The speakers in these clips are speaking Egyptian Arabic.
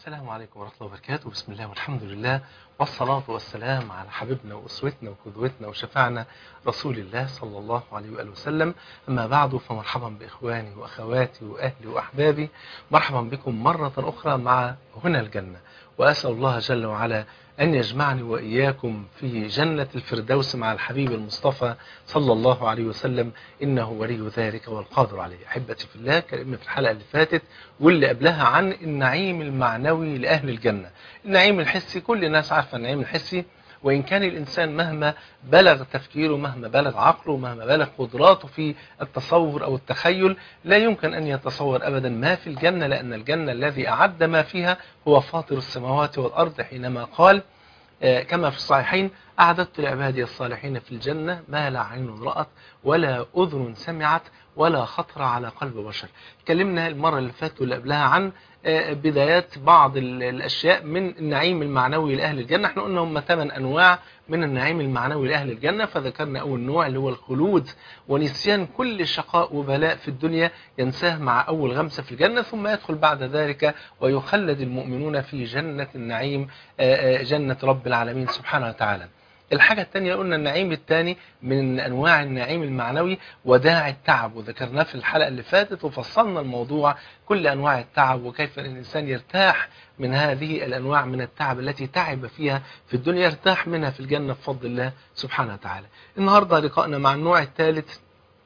السلام عليكم ورحمة الله وبركاته بسم الله والحمد لله والصلاة والسلام على حبيبنا وأسوتنا وقدوتنا وشفعنا رسول الله صلى الله عليه وآله وسلم أما بعد فمرحبا بإخواني وأخواتي وأهلي وأحبابي مرحبا بكم مرة أخرى مع هنا الجنة وأسأل الله جل وعلا أن يجمعني وإياكم في جنة الفردوس مع الحبيب المصطفى صلى الله عليه وسلم إنه ولي ذلك والقادر عليه أحبتي في الله كلمة في الحلقة اللي فاتت واللي قبلها عن النعيم المعنوي لأهل الجنة النعيم الحسي كل الناس عارفة النعيم الحسي وإن كان الإنسان مهما بلغ تفكيره مهما بلغ عقله مهما بلغ قدراته في التصور أو التخيل لا يمكن أن يتصور أبدا ما في الجنة لأن الجنة الذي أعد ما فيها هو فاطر السماوات والأرض حينما قال كما في الصحيحين أعددت لعبادي الصالحين في الجنة ما لا عين رأت ولا أذن سمعت ولا خطر على قلب بشر تكلمنا المرة اللي فاتت واللي قبلها عن بدايات بعض الأشياء من النعيم المعنوي لأهل الجنة احنا قلنا هم ثمان أنواع من النعيم المعنوي لأهل الجنة فذكرنا أول نوع اللي هو الخلود ونسيان كل شقاء وبلاء في الدنيا ينساه مع أول غمسة في الجنة ثم يدخل بعد ذلك ويخلد المؤمنون في جنة النعيم جنة رب العالمين سبحانه وتعالى الحاجة الثانية قلنا النعيم الثاني من أنواع النعيم المعنوي وداع التعب وذكرناه في الحلقة اللي فاتت وفصلنا الموضوع كل أنواع التعب وكيف الإنسان يرتاح من هذه الأنواع من التعب التي تعب فيها في الدنيا يرتاح منها في الجنة بفضل الله سبحانه وتعالى النهاردة لقائنا مع النوع الثالث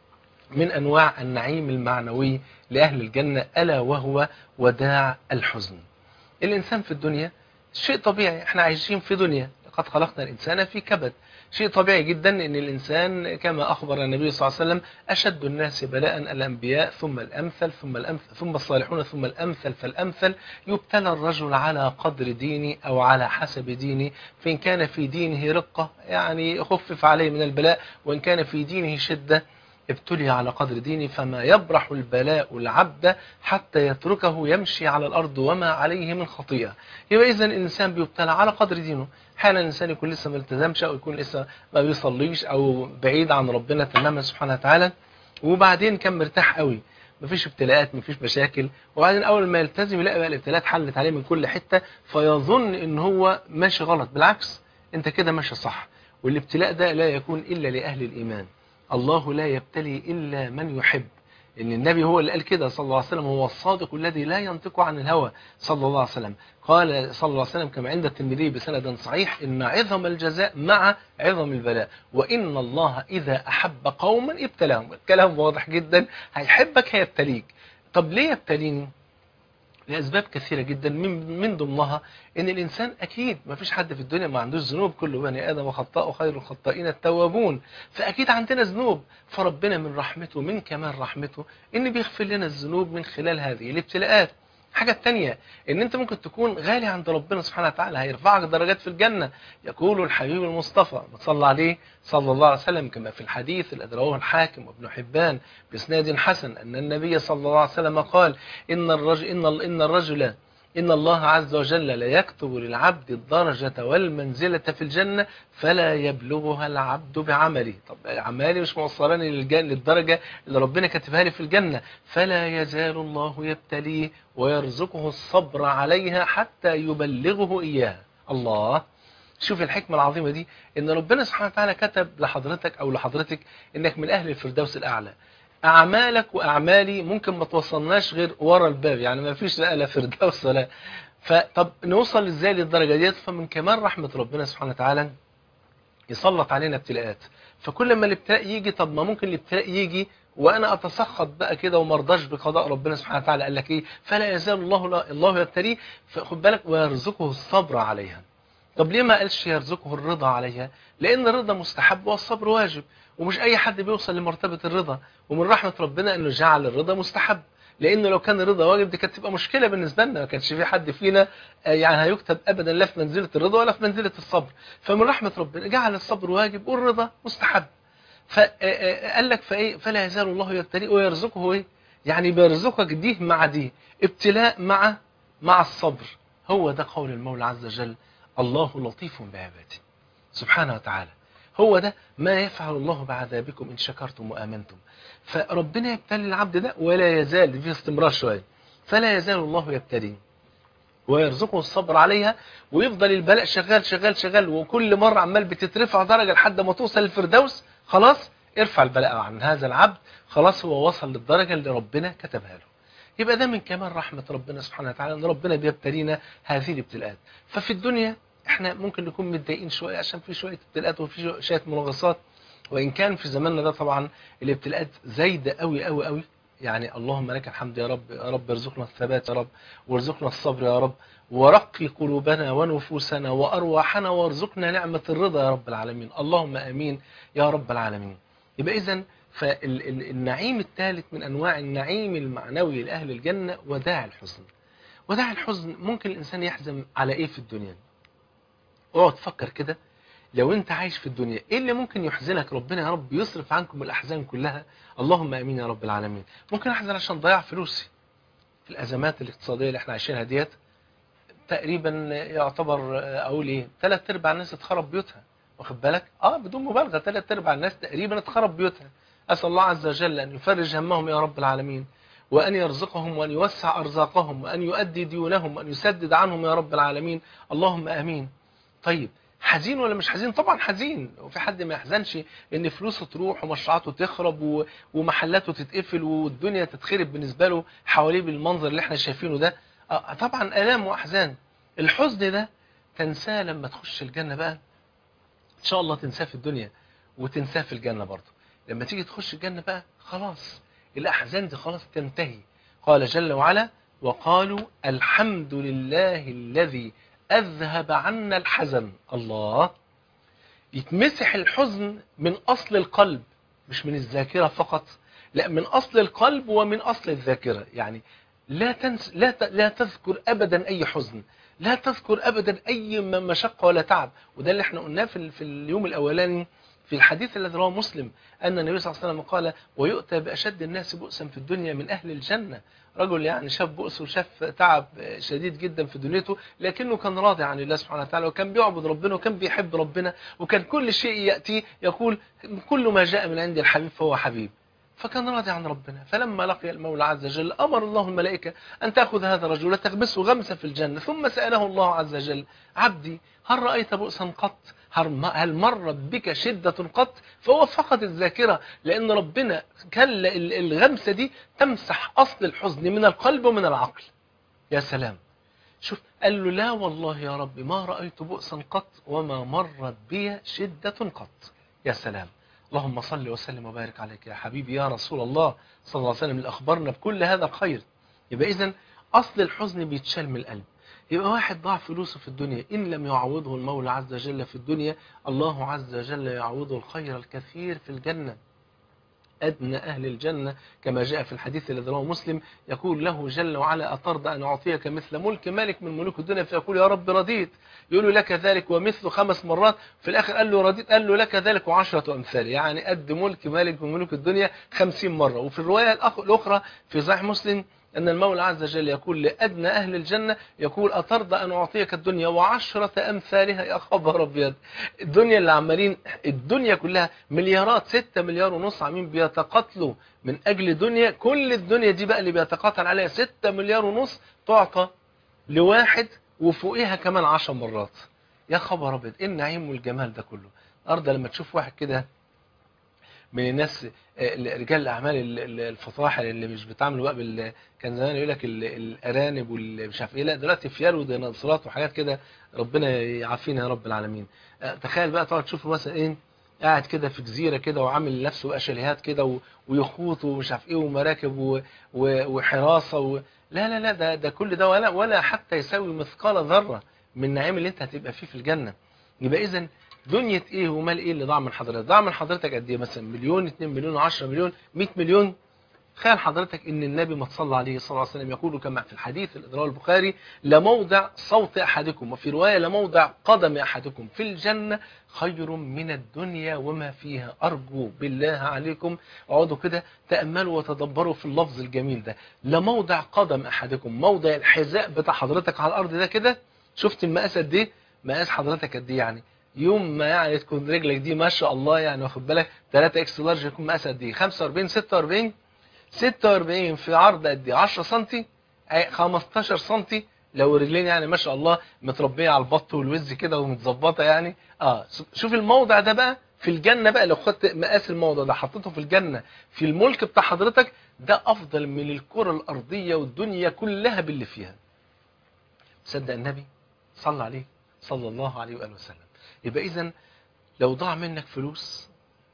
من أنواع النعيم المعنوي لأهل الجنة ألا وهو وداع الحزن الإنسان في الدنيا شيء طبيعي احنا عايشين في دنيا لقد خلقنا الإنسان في كبد شيء طبيعي جدا ان الإنسان كما أخبر النبي صلى الله عليه وسلم أشد الناس بلاء الأنبياء ثم الأمثل ثم الأمثل ثم الصالحون ثم الأمثل فالأمثل يبتلى الرجل على قدر دينه أو على حسب دينه فإن كان في دينه رقة يعني خفف عليه من البلاء وإن كان في دينه شدة ابتلي على قدر دينه فما يبرح البلاء العبد حتى يتركه يمشي على الأرض وما عليه من خطيئة يبقى إذا الإنسان بيبتلى على قدر دينه حالا الإنسان يكون لسه ما التزمش أو يكون لسه ما بيصليش أو بعيد عن ربنا تماما سبحانه وتعالى وبعدين كان مرتاح قوي مفيش ابتلاءات مفيش مشاكل وبعدين أول ما يلتزم يلاقي بقى الابتلاءات حلت عليه من كل حتة فيظن إن هو ماشي غلط بالعكس أنت كده ماشي صح والابتلاء ده لا يكون إلا لأهل الإيمان الله لا يبتلي إلا من يحب إن النبي هو اللي قال كده صلى الله عليه وسلم هو الصادق الذي لا ينطق عن الهوى صلى الله عليه وسلم قال صلى الله عليه وسلم كما عند الترمذي بسند صحيح إن عظم الجزاء مع عظم البلاء وإن الله إذا أحب قوما ابتلاهم الكلام واضح جدا هيحبك هيبتليك طب ليه يبتليني لأسباب كثيرة جدا من من ضمنها إن الإنسان أكيد ما فيش حد في الدنيا ما عندوش ذنوب كل بني آدم وخطاء خير الخطائين التوابون فأكيد عندنا ذنوب فربنا من رحمته من كمال رحمته إن بيغفر لنا الذنوب من خلال هذه الابتلاءات حاجة تانية ان انت ممكن تكون غالي عند ربنا سبحانه وتعالى هيرفعك درجات في الجنة يقول الحبيب المصطفى صلى عليه صلى الله عليه وسلم كما في الحديث الذي رواه الحاكم وابن حبان باسناد حسن ان النبي صلى الله عليه وسلم قال ان الرجل ان ان الرجل إن الله عز وجل لا يكتب للعبد الدرجة والمنزلة في الجنة فلا يبلغها العبد بعمله طب عمالي مش موصلاني للدرجة اللي ربنا كاتبها لي في الجنة فلا يزال الله يبتليه ويرزقه الصبر عليها حتى يبلغه إياها الله شوف الحكمة العظيمة دي ان ربنا سبحانه وتعالى كتب لحضرتك او لحضرتك انك من اهل الفردوس الاعلى اعمالك واعمالي ممكن ما توصلناش غير ورا الباب يعني ما فيش لا لا فردوس ولا فطب نوصل ازاي للدرجه ديت فمن كمال رحمه ربنا سبحانه وتعالى يسلط علينا ابتلاءات فكل ما الابتلاء يجي طب ما ممكن الابتلاء يجي وانا اتسخط بقى كده وما ارضاش بقضاء ربنا سبحانه وتعالى قال لك ايه فلا يزال الله الله يبتليه فخد بالك ويرزقه الصبر عليها طب ليه ما قالش يرزقه الرضا عليها لان الرضا مستحب والصبر واجب ومش اي حد بيوصل لمرتبة الرضا ومن رحمة ربنا انه جعل الرضا مستحب لانه لو كان الرضا واجب دي كانت تبقى مشكلة بالنسبة لنا ما كانش في حد فينا يعني هيكتب ابدا لا في منزلة الرضا ولا في منزلة الصبر فمن رحمة ربنا جعل الصبر واجب والرضا مستحب فقال لك فايه فلا يزال الله يبتليه ويرزقه ايه يعني بيرزقك دي مع دي ابتلاء مع مع الصبر هو ده قول المولى عز وجل الله لطيف بعباده سبحانه وتعالى هو ده ما يفعل الله بعذابكم إن شكرتم وآمنتم فربنا يبتلي العبد ده ولا يزال في استمرار شوية فلا يزال الله يبتلي ويرزقه الصبر عليها ويفضل البلاء شغال شغال شغال وكل مرة عمال بتترفع درجة لحد ما توصل للفردوس خلاص ارفع البلاء عن هذا العبد خلاص هو وصل للدرجة اللي ربنا كتبها له يبقى ده من كمال رحمة ربنا سبحانه وتعالى ان ربنا بيبتلينا هذه الابتلاءات ففي الدنيا احنا ممكن نكون متضايقين شوية عشان في شوية ابتلاءات وفي شوية منغصات وإن كان في زماننا ده طبعا الابتلاءات زايدة قوي قوي قوي يعني اللهم لك الحمد يا رب يا رب ارزقنا الثبات يا رب وارزقنا الصبر يا رب ورقي قلوبنا ونفوسنا وأرواحنا وارزقنا نعمة الرضا يا رب العالمين اللهم أمين يا رب العالمين يبقى إذا فالنعيم الثالث من أنواع النعيم المعنوي لأهل الجنة وداع الحزن وداع الحزن ممكن الإنسان يحزن على إيه في الدنيا اقعد تفكر كده لو انت عايش في الدنيا ايه اللي ممكن يحزنك ربنا يا رب يصرف عنكم الاحزان كلها اللهم امين يا رب العالمين ممكن احزن عشان ضياع فلوسي في الازمات الاقتصاديه اللي احنا عايشينها ديت تقريبا يعتبر اقول ايه ثلاث ارباع الناس اتخرب بيوتها واخد بالك اه بدون مبالغه ثلاث ارباع الناس تقريبا اتخرب بيوتها اسال الله عز وجل ان يفرج همهم يا رب العالمين وأن يرزقهم وأن يوسع أرزاقهم وأن يؤدي ديونهم وأن يسدد عنهم يا رب العالمين اللهم آمين طيب حزين ولا مش حزين طبعا حزين وفي حد ما يحزنش ان فلوسه تروح ومشروعاته تخرب ومحلاته تتقفل والدنيا تتخرب بالنسبه له حواليه بالمنظر اللي احنا شايفينه ده طبعا الام واحزان الحزن ده تنساه لما تخش الجنه بقى ان شاء الله تنساه في الدنيا وتنساه في الجنه برضه لما تيجي تخش الجنه بقى خلاص الاحزان دي خلاص تنتهي قال جل وعلا وقالوا الحمد لله الذي أذهب عنا الحزن الله يتمسح الحزن من أصل القلب مش من الذاكرة فقط لا من أصل القلب ومن أصل الذاكرة يعني لا تنس لا ت... لا تذكر أبدا أي حزن لا تذكر أبدا أي مشقة ولا تعب وده اللي احنا قلناه في, في اليوم الأولاني في الحديث الذي رواه مسلم أن النبي صلى الله عليه وسلم قال ويؤتى بأشد الناس بؤسا في الدنيا من أهل الجنة رجل يعني شاف بؤس وشاف تعب شديد جدا في دنيته لكنه كان راضي عن الله سبحانه وتعالى وكان بيعبد ربنا وكان بيحب ربنا وكان كل شيء يأتي يقول كل ما جاء من عند الحبيب فهو حبيب فكان راضي عن ربنا فلما لقي المولى عز وجل أمر الله الملائكة أن تأخذ هذا الرجل وتغمسه غمسة في الجنة ثم سأله الله عز وجل عبدي هل رأيت بؤسا قط هل مر بك شدة قط فهو فقد الذاكرة لأن ربنا كل الغمسة دي تمسح أصل الحزن من القلب ومن العقل يا سلام شوف قال له لا والله يا رب ما رأيت بؤسا قط وما مرت بي شدة قط يا سلام اللهم صل وسلم وبارك عليك يا حبيبي يا رسول الله صلى الله عليه وسلم اللي أخبرنا بكل هذا الخير يبقى إذن أصل الحزن بيتشال من القلب يبقى واحد ضاع فلوسه في الدنيا إن لم يعوضه المولى عز وجل في الدنيا الله عز وجل يعوضه الخير الكثير في الجنة أدنى أهل الجنة كما جاء في الحديث الذي رواه مسلم يقول له جل وعلا أترضى أن أعطيك مثل ملك مالك من ملوك الدنيا فيقول يا رب رضيت يقول له لك ذلك ومثل خمس مرات في الآخر قال له رضيت قال له لك ذلك وعشرة أمثال يعني قد ملك مالك من ملوك الدنيا خمسين مرة وفي الرواية الأخرى في صحيح مسلم أن المولى عز وجل يقول لأدنى أهل الجنة يقول أترضى أن أعطيك الدنيا وعشرة أمثالها يا خبر أبيض الدنيا اللي عمالين الدنيا كلها مليارات ستة مليار ونص عاملين بيتقاتلوا من أجل دنيا كل الدنيا دي بقى اللي بيتقاتل عليها ستة مليار ونص تعطى لواحد وفوقيها كمان عشر مرات يا خبر أبيض إيه النعيم والجمال ده كله النهارده لما تشوف واحد كده من الناس رجال الاعمال الفطاحل اللي مش بتعملوا بقى بال كان زمان يقول لك الارانب واللي مش عارف ايه لا دلوقتي فيال وديناصورات وحاجات كده ربنا يعافينا يا رب العالمين تخيل بقى تقعد تشوف مثلا ايه قاعد كده في جزيره كده وعامل لنفسه بقى شاليهات كده ويخوط ومش عارف ايه ومراكب وحراسه و... لا لا لا ده ده كل ده ولا ولا حتى يساوي مثقال ذره من النعيم اللي انت هتبقى فيه في الجنه يبقى اذا دنيا ايه ومال ايه اللي ضاع من حضرتك ضاع من حضرتك قد ايه مثلا مليون 2 مليون 10 مليون 100 مليون تخيل حضرتك ان النبي ما صلى عليه صلى الله عليه وسلم يقول كما في الحديث الذي رواه البخاري لموضع صوت احدكم وفي روايه لموضع قدم احدكم في الجنه خير من الدنيا وما فيها ارجو بالله عليكم اقعدوا كده تاملوا وتدبروا في اللفظ الجميل ده لموضع قدم احدكم موضع الحذاء بتاع حضرتك على الارض ده كده شفت المقاس قد ايه مقاس حضرتك قد ايه يعني يوم ما يعني تكون رجلك دي ما شاء الله يعني واخد بالك 3 اكس لارج يكون مقاس قد ايه 45 46 46 في عرض قد ايه 10 سم 15 سم لو الرجلين يعني ما شاء الله متربيه على البط والوز كده ومتظبطه يعني اه شوف الموضع ده بقى في الجنه بقى لو خدت مقاس الموضع ده حطيته في الجنه في الملك بتاع حضرتك ده افضل من الكره الارضيه والدنيا كلها باللي فيها صدق النبي صلى عليه صلى الله عليه واله وسلم يبقى اذا لو ضاع منك فلوس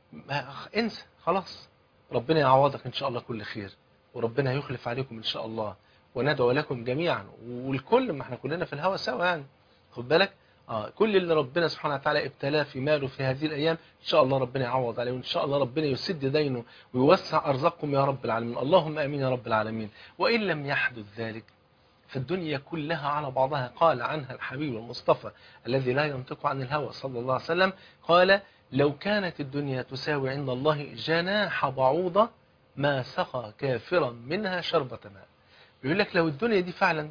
انسى خلاص ربنا يعوضك ان شاء الله كل خير وربنا يخلف عليكم ان شاء الله وندعو لكم جميعا والكل ما احنا كلنا في الهوى سوا يعني خد بالك اه كل اللي ربنا سبحانه وتعالى ابتلاه في ماله في هذه الايام ان شاء الله ربنا يعوض عليه وان شاء الله ربنا يسد دينه ويوسع ارزاقكم يا رب العالمين اللهم امين يا رب العالمين وان لم يحدث ذلك فالدنيا كلها على بعضها قال عنها الحبيب المصطفى الذي لا ينطق عن الهوى صلى الله عليه وسلم قال لو كانت الدنيا تساوي عند الله جناح بعوضة ما سقى كافرا منها شربة ماء بيقول لك لو الدنيا دي فعلا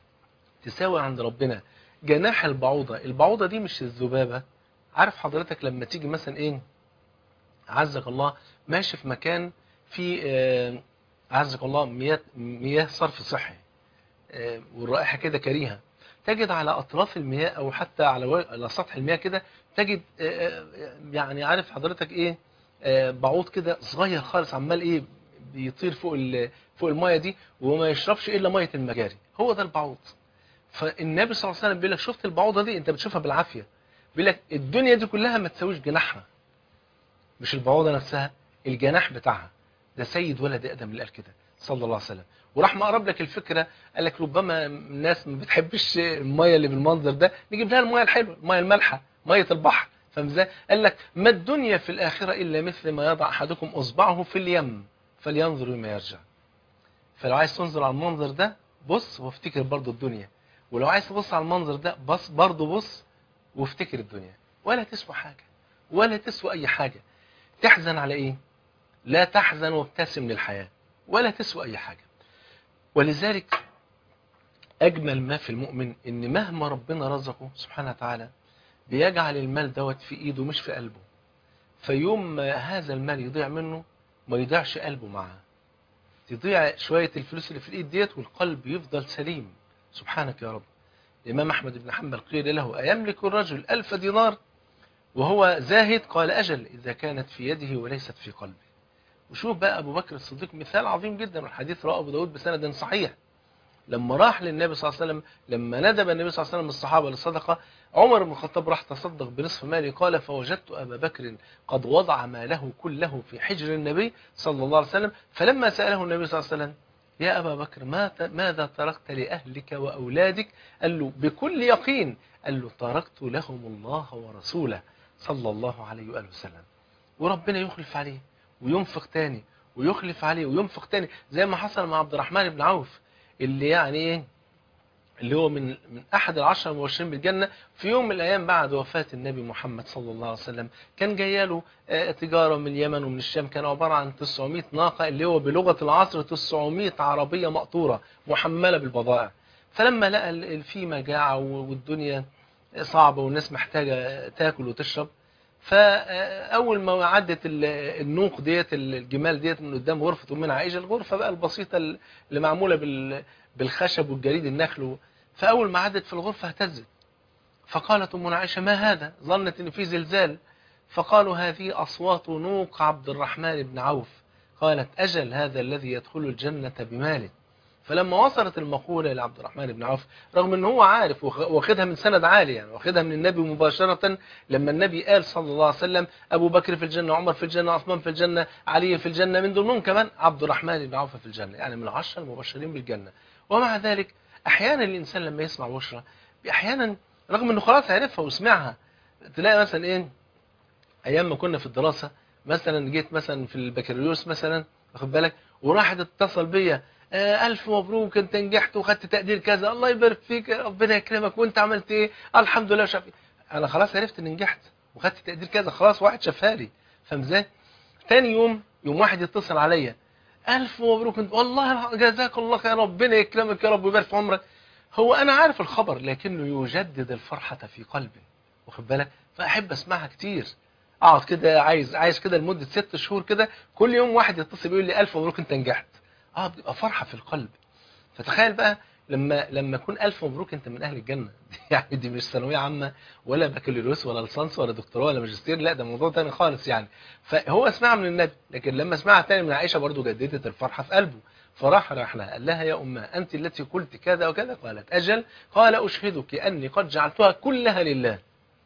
تساوي عند ربنا جناح البعوضة البعوضة دي مش الذبابة عارف حضرتك لما تيجي مثلا ايه عزك الله ماشي في مكان في آه عزك الله مياه, مياه صرف صحي آه والرائحة كده كريهة تجد على أطراف المياه أو حتى على على سطح المياه كده تجد آه يعني عارف حضرتك إيه بعوض كده صغير خالص عمال إيه بيطير فوق فوق المياه دي وما يشربش إلا مية المجاري هو ده البعوض فالنبي صلى الله عليه وسلم بيقول لك شفت البعوضة دي أنت بتشوفها بالعافية بيقول لك الدنيا دي كلها ما تساويش جناحها مش البعوضة نفسها الجناح بتاعها ده سيد ولد آدم اللي قال كده صلى الله عليه وسلم وراح مقرب لك الفكرة قال لك ربما الناس ما بتحبش المية اللي بالمنظر ده نجيب لها المية الحلوة المية المالحة مية البحر فاهم ازاي قال لك ما الدنيا في الآخرة إلا مثل ما يضع أحدكم إصبعه في اليم فلينظر بما يرجع فلو عايز تنظر على المنظر ده بص وافتكر برضو الدنيا ولو عايز تبص على المنظر ده بص برضو بص وافتكر الدنيا ولا تسوى حاجة ولا تسوى أي حاجة تحزن على إيه لا تحزن وابتسم للحياة ولا تسوى أي حاجة ولذلك أجمل ما في المؤمن إن مهما ربنا رزقه سبحانه وتعالى بيجعل المال دوت في إيده مش في قلبه فيوم ما هذا المال يضيع منه ما يضيعش قلبه معاه تضيع شوية الفلوس اللي في الإيد ديت والقلب يفضل سليم سبحانك يا رب الإمام أحمد بن حنبل قيل له أيملك الرجل ألف دينار وهو زاهد قال أجل إذا كانت في يده وليست في قلبه وشوف بقى أبو بكر الصديق مثال عظيم جدا والحديث رواه أبو داود بسند صحيح لما راح للنبي صلى الله عليه وسلم لما ندب النبي صلى الله عليه وسلم الصحابة للصدقة عمر بن الخطاب راح تصدق بنصف مالي قال فوجدت أبا بكر قد وضع ماله كله في حجر النبي صلى الله عليه وسلم فلما سأله النبي صلى الله عليه وسلم يا أبا بكر ماذا تركت لأهلك وأولادك قال له بكل يقين قال له تركت لهم الله ورسوله صلى الله عليه وآله وسلم وربنا يخلف عليه وينفق تاني ويخلف عليه وينفق تاني زي ما حصل مع عبد الرحمن بن عوف اللي يعني ايه اللي هو من من احد العشر المبشرين بالجنه في يوم من الايام بعد وفاه النبي محمد صلى الله عليه وسلم كان جايه له تجاره من اليمن ومن الشام كان عباره عن 900 ناقه اللي هو بلغه العصر 900 عربيه مقطوره محمله بالبضائع فلما لقى في مجاعه والدنيا صعبه والناس محتاجه تاكل وتشرب فاول ما عدت النوق ديت الجمال ديت من قدام غرفه امنا عائشه الغرفه بقى البسيطه اللي معموله بالخشب والجريد النخل فاول ما عدت في الغرفه اهتزت فقالت امنا عائشه ما هذا ظنت ان في زلزال فقالوا هذه اصوات نوق عبد الرحمن بن عوف قالت اجل هذا الذي يدخل الجنه بماله فلما وصلت المقولة لعبد الرحمن بن عوف رغم ان هو عارف واخدها من سند عالي يعني واخدها من النبي مباشرة لما النبي قال صلى الله عليه وسلم ابو بكر في الجنة عمر في الجنة عثمان في الجنة علي في الجنة من ضمنهم كمان عبد الرحمن بن عوف في الجنة يعني من العشرة المبشرين بالجنة ومع ذلك احيانا الانسان لما يسمع بشرى احيانا رغم انه خلاص عرفها وسمعها تلاقي مثلا ايه ايام ما كنا في الدراسة مثلا جيت مثلا في البكالوريوس مثلا واخد بالك وراحت اتصل بيا ألف مبروك أنت نجحت وخدت تقدير كذا الله يبارك فيك ربنا يكرمك وأنت عملت إيه الحمد لله شاف أنا خلاص عرفت إني نجحت وخدت تقدير كذا خلاص واحد شافها لي فاهم إزاي؟ تاني يوم يوم واحد يتصل عليا ألف مبروك أنت والله جزاك الله خير ربنا يكرمك يا رب ويبارك في عمرك هو أنا عارف الخبر لكنه يجدد الفرحة في قلبي واخد بالك فأحب أسمعها كتير اقعد كده عايز عايز كده لمده ست شهور كده كل يوم واحد يتصل يقول لي الف مبروك انت نجحت اه بتبقى فرحه في القلب فتخيل بقى لما لما يكون الف مبروك انت من اهل الجنه يعني دي مش ثانويه عامه ولا بكالوريوس ولا ليسانس ولا دكتوراه ولا ماجستير لا ده موضوع تاني خالص يعني فهو سمعها من النبي لكن لما سمعها تاني من عائشه برضو جددت الفرحه في قلبه فراح راح لها قال لها يا امه انت التي قلت كذا وكذا قالت اجل قال اشهدك اني قد جعلتها كلها لله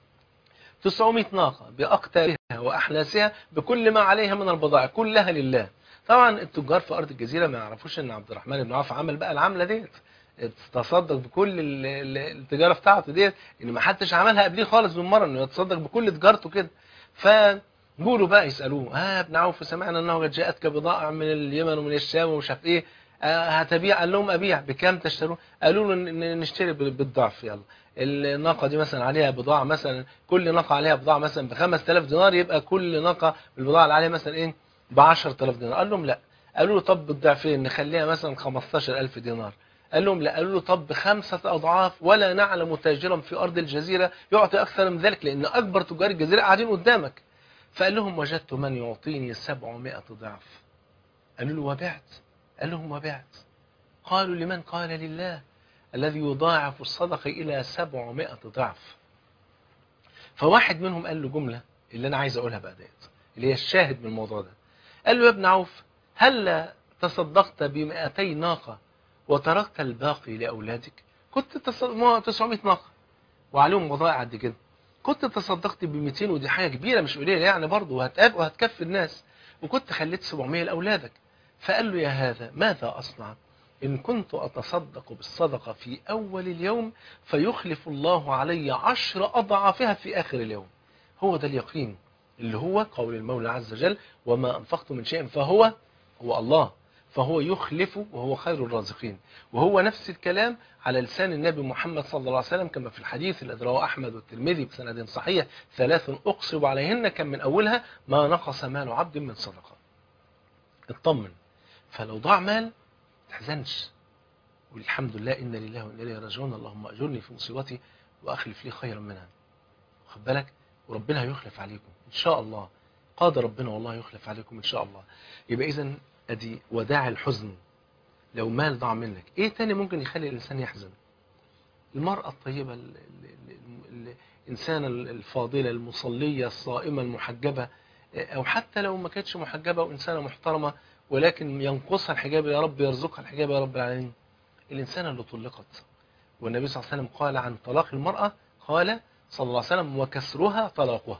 900 ناقة بأقتارها وأحلاسها بكل ما عليها من البضائع كلها لله طبعا التجار في أرض الجزيرة ما يعرفوش أن عبد الرحمن بن عوف عمل بقى العملة ديت تصدق بكل ال- ال- التجارة بتاعته ديت ان ما حدش عملها قبليه خالص من مرة انه يتصدق بكل تجارته كده فجولوا بقى يسألوه ها ابن عوف سمعنا انه قد جاءتك بضائع من اليمن ومن الشام ومش عارف ايه آه، هتبيع قال لهم ابيع بكام تشترون قالوا له ن- ن- نشتري بال- بالضعف يلا الناقة دي مثلا عليها بضاعة مثلا كل ناقة عليها بضاعة مثلا ب 5000 دينار يبقى كل ناقة بالبضاعة اللي عليها مثلا ايه ب 10000 دينار قال لهم لا قالوا له طب بالضعفين نخليها مثلا 15000 دينار قال لهم لا قالوا له طب بخمسة أضعاف ولا نعلم تاجرا في أرض الجزيرة يعطي أكثر من ذلك لأن أكبر تجار الجزيرة قاعدين قدامك فقال لهم وجدت من يعطيني 700 ضعف قالوا له وبعت قال لهم وبعت قالوا لمن قال لله الذي يضاعف الصدقة إلى 700 ضعف فواحد منهم قال له جملة اللي أنا عايز أقولها بقى ديت اللي هي الشاهد من الموضوع ده قال له يا ابن عوف هل تصدقت ب 200 ناقة وتركت الباقي لأولادك كنت تص- ما 900 ناقة وعليهم بضائع قد كده كنت تصدقت ب 200 ودي حاجة كبيرة مش قليلة يعني برضه وهتكفي وهتكفي الناس وكنت خليت 700 لأولادك فقال له يا هذا ماذا أصنع إن كنت أتصدق بالصدقة في أول اليوم فيخلف الله علي عشر أضعافها في آخر اليوم هو ده اليقين اللي هو قول المولى عز وجل وما أنفقت من شيء فهو هو الله فهو يخلف وهو خير الرازقين وهو نفس الكلام على لسان النبي محمد صلى الله عليه وسلم كما في الحديث الذي رواه أحمد والترمذي بسند صحيح ثلاث أقصب عليهن كان من أولها ما نقص مال عبد من صدقة اطمن فلو ضاع مال تحزنش قول الحمد لله إن لله وإنا إليه راجعون اللهم أجرني في مصيبتي وأخلف لي خيرا منها خد بالك وربنا هيخلف عليكم إن شاء الله قادر ربنا والله يخلف عليكم إن شاء الله يبقى إذا أدي وداع الحزن لو مال ضاع منك إيه تاني ممكن يخلي الإنسان يحزن المرأة الطيبة ال- ال- ال- الإنسانة الفاضلة المصلية الصائمة المحجبة أو حتى لو ما كانتش محجبة وإنسانة محترمة ولكن ينقصها الحجاب يا رب يرزقها الحجاب يا رب العالمين الإنسانة اللي طلقت والنبي صلى الله عليه وسلم قال عن طلاق المرأة قال صلى الله عليه وسلم وكسرها طلاقها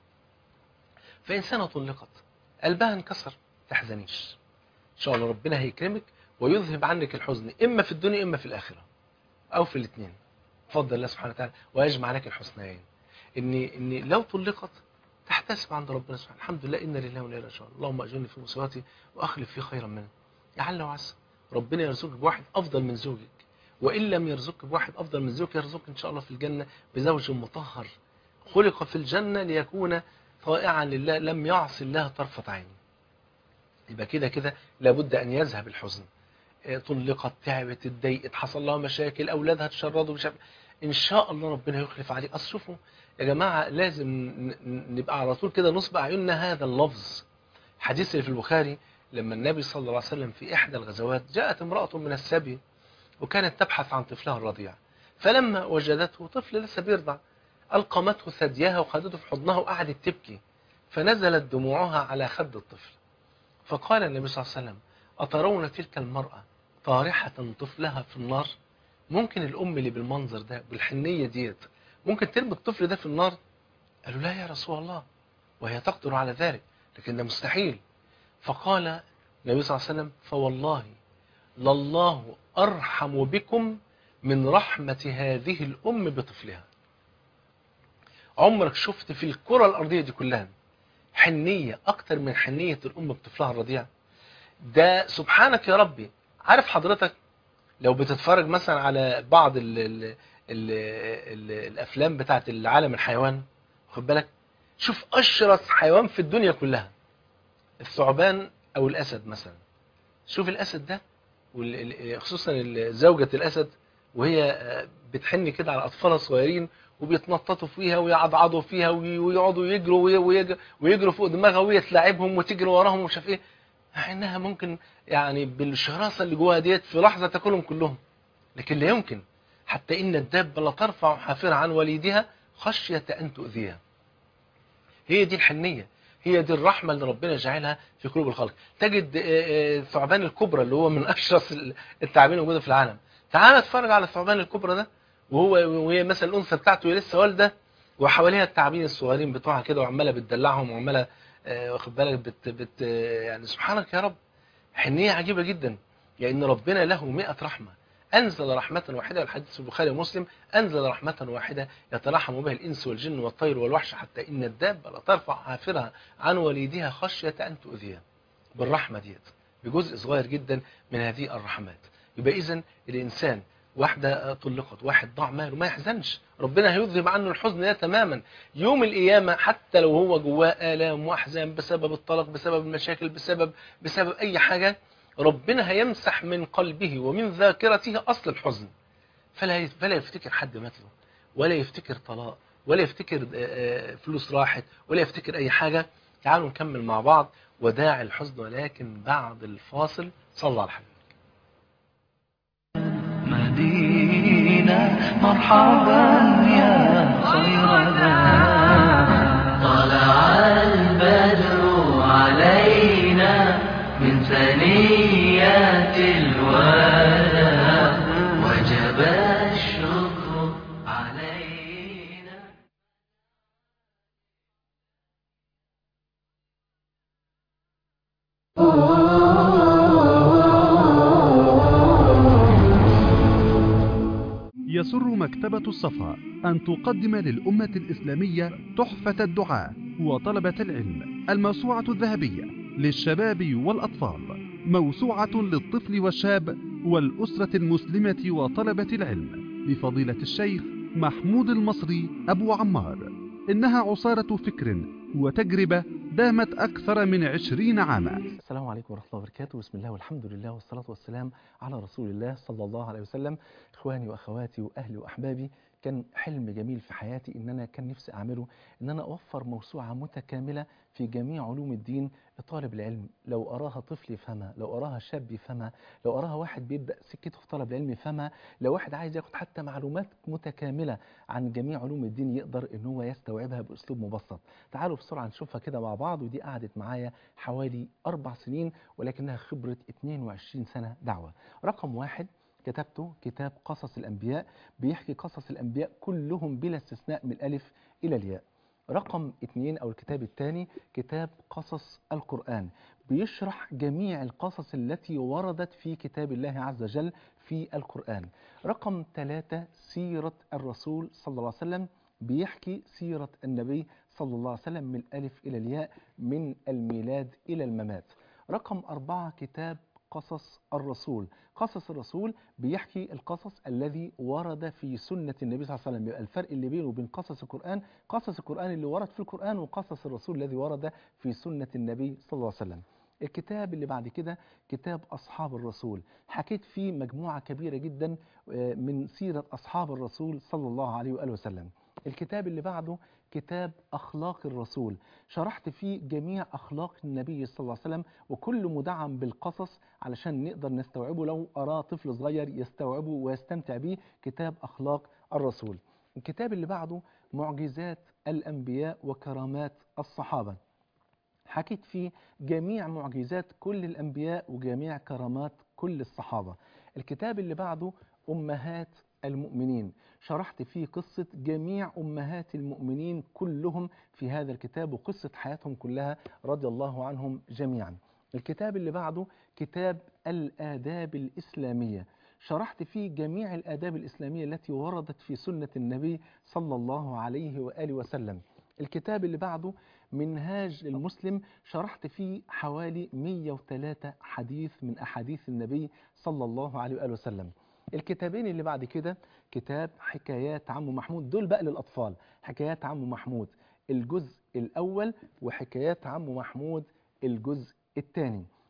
فإنسانة طلقت قلبها انكسر تحزنيش إن شاء الله ربنا هيكرمك ويذهب عنك الحزن إما في الدنيا إما في الآخرة أو في الاثنين فضل الله سبحانه وتعالى ويجمع لك الحسنيين إن إن لو طلقت تحتسب عند ربنا سبحانه الحمد لله إن لله وإنا إليه راجعون اللهم أجرني في مصيبتي وأخلف في خيرا منه لعل وعسى ربنا يرزقك بواحد أفضل من زوجك وإن لم يرزقك بواحد أفضل من زوجك يرزقك إن شاء الله في الجنة بزوج مطهر خلق في الجنة ليكون طائعا لله لم يعص الله طرفة عين يبقى كده كده لابد أن يذهب الحزن آه، طلقت تعبت اتضايقت حصل لها مشاكل أولادها تشردوا مش عارف إن شاء الله ربنا يخلف عليك أصل شوفوا يا جماعة لازم ن- ن- نبقى على طول كده نصب أعيننا هذا اللفظ حديث اللي في البخاري لما النبي صلى الله عليه وسلم في إحدى الغزوات جاءت امرأة من السبي وكانت تبحث عن طفلها الرضيع فلما وجدته طفل لسه بيرضع ألقمته ثديها وخدته في حضنها وقعدت تبكي فنزلت دموعها على خد الطفل فقال النبي صلى الله عليه وسلم أترون تلك المرأة طارحة طفلها في النار ممكن الأم اللي بالمنظر ده بالحنية ديت ممكن ترمي الطفل ده في النار قالوا لا يا رسول الله وهي تقدر على ذلك لكن ده مستحيل فقال النبي صلى الله عليه وسلم فوالله لله أرحم بكم من رحمة هذه الأم بطفلها عمرك شفت في الكرة الأرضية دي كلها حنية أكتر من حنية الأم بطفلها الرضيع ده سبحانك يا ربي عارف حضرتك لو بتتفرج مثلا على بعض ال ال ال ال الأفلام بتاعت العالم الحيوان خد بالك شوف أشرس حيوان في الدنيا كلها الثعبان أو الأسد مثلا شوف الأسد ده وال- ال- خصوصا زوجة الأسد وهي آه، بتحن كده على أطفالها الصغيرين وبيتنططوا فيها ويعضعضوا فيها وي- ويقعدوا يجروا وي- ويج- ويجروا فوق دماغها وهي تلاعبهم وتجري وراهم ومش عارف ايه مع انها ممكن يعني بالشراسه اللي جواها ديت في لحظه تاكلهم كلهم لكن لا يمكن حتى إن الدابة لترفع حافرها عن وليدها خشية أن تؤذيها هي دي الحنية هي دي الرحمة اللي ربنا جعلها في قلوب الخلق تجد الثعبان الكبرى اللي هو من أشرس التعابين الموجودة في العالم تعال اتفرج على الثعبان الكبرى ده وهو وهي مثلا الأنثى بتاعته لسه والدة وحواليها التعابين الصغيرين بتوعها كده وعمالة بتدلعهم وعمالة واخد بالك بت بت يعني سبحانك يا رب حنية عجيبة جدا لأن يعني ربنا له مئة رحمة أنزل رحمة واحدة الحديث البخاري ومسلم أنزل رحمة واحدة يترحم بها الإنس والجن والطير والوحش حتى إن الدابة لترفع حافرها عن وليدها خشية أن تؤذيها بالرحمة ديت بجزء صغير جدا من هذه الرحمات يبقى إذن الإنسان واحدة طلقت واحد ضاع ماله ما يحزنش ربنا هيذهب عنه الحزن ده تماما يوم القيامة حتى لو هو جواه آلام وأحزان بسبب الطلاق بسبب المشاكل بسبب بسبب أي حاجة ربنا هيمسح من قلبه ومن ذاكرته أصل الحزن فلا فلا يفتكر حد مات له ولا يفتكر طلاق ولا يفتكر فلوس راحت ولا يفتكر أي حاجة تعالوا نكمل مع بعض وداع الحزن ولكن بعد الفاصل صلى على الحبيب مدينة مرحبا يا خير طلع البدر علينا من ثنيات الوداع وجب الشكر علينا يسر مكتبة الصفا أن تقدم للأمة الإسلامية تحفة الدعاء وطلبة العلم الموسوعة الذهبية للشباب والأطفال موسوعة للطفل والشاب والأسرة المسلمة وطلبة العلم لفضيلة الشيخ محمود المصري أبو عمار إنها عصارة فكر وتجربة دامت أكثر من عشرين عاما السلام عليكم ورحمة الله وبركاته بسم الله والحمد لله والصلاة والسلام على رسول الله صلى الله عليه وسلم إخواني وأخواتي وأهلي وأحبابي كان حلم جميل في حياتي إن أنا كان نفسي أعمله إن أنا أوفر موسوعة متكاملة في جميع علوم الدين لطالب العلم لو أراها طفل يفهمها لو أراها شاب يفهمها لو أراها واحد بيبدأ سكته في طلب العلم يفهمها لو واحد عايز ياخد حتى معلومات متكاملة عن جميع علوم الدين يقدر إن هو يستوعبها بأسلوب مبسط تعالوا بسرعة نشوفها كده مع بعض ودي قعدت معايا حوالي أربع سنين ولكنها خبرة 22 سنة دعوة رقم واحد كتبته كتاب قصص الأنبياء بيحكي قصص الأنبياء كلهم بلا استثناء من الألف إلى الياء رقم اثنين أو الكتاب الثاني كتاب قصص القرآن بيشرح جميع القصص التي وردت في كتاب الله عز وجل في القرآن رقم ثلاثة سيرة الرسول صلى الله عليه وسلم بيحكي سيرة النبي صلى الله عليه وسلم من الألف إلى الياء من الميلاد إلى الممات رقم أربعة كتاب قصص الرسول قصص الرسول بيحكي القصص الذي ورد في سنة النبي صلى الله عليه وسلم يبقى الفرق اللي بينه وبين قصص القرآن قصص القرآن اللي ورد في القرآن وقصص الرسول الذي ورد في سنة النبي صلى الله عليه وسلم الكتاب اللي بعد كده كتاب أصحاب الرسول حكيت فيه مجموعة كبيرة جدا من سيرة أصحاب الرسول صلى الله عليه وآله وسلم الكتاب اللي بعده كتاب أخلاق الرسول شرحت فيه جميع أخلاق النبي صلى الله عليه وسلم وكل مدعم بالقصص علشان نقدر نستوعبه لو أراه طفل صغير يستوعبه ويستمتع به كتاب أخلاق الرسول الكتاب اللي بعده معجزات الأنبياء وكرامات الصحابة حكيت فيه جميع معجزات كل الأنبياء وجميع كرامات كل الصحابة الكتاب اللي بعده أمهات المؤمنين شرحت فيه قصة جميع أمهات المؤمنين كلهم في هذا الكتاب وقصة حياتهم كلها رضي الله عنهم جميعا الكتاب اللي بعده كتاب الآداب الإسلامية شرحت فيه جميع الآداب الإسلامية التي وردت في سنة النبي صلى الله عليه وآله وسلم الكتاب اللي بعده منهاج المسلم شرحت فيه حوالي 103 حديث من أحاديث النبي صلى الله عليه وآله وسلم الكتابين اللي بعد كده كتاب حكايات عم محمود دول بقى للأطفال حكايات عم محمود الجزء الأول وحكايات عم محمود الجزء الثاني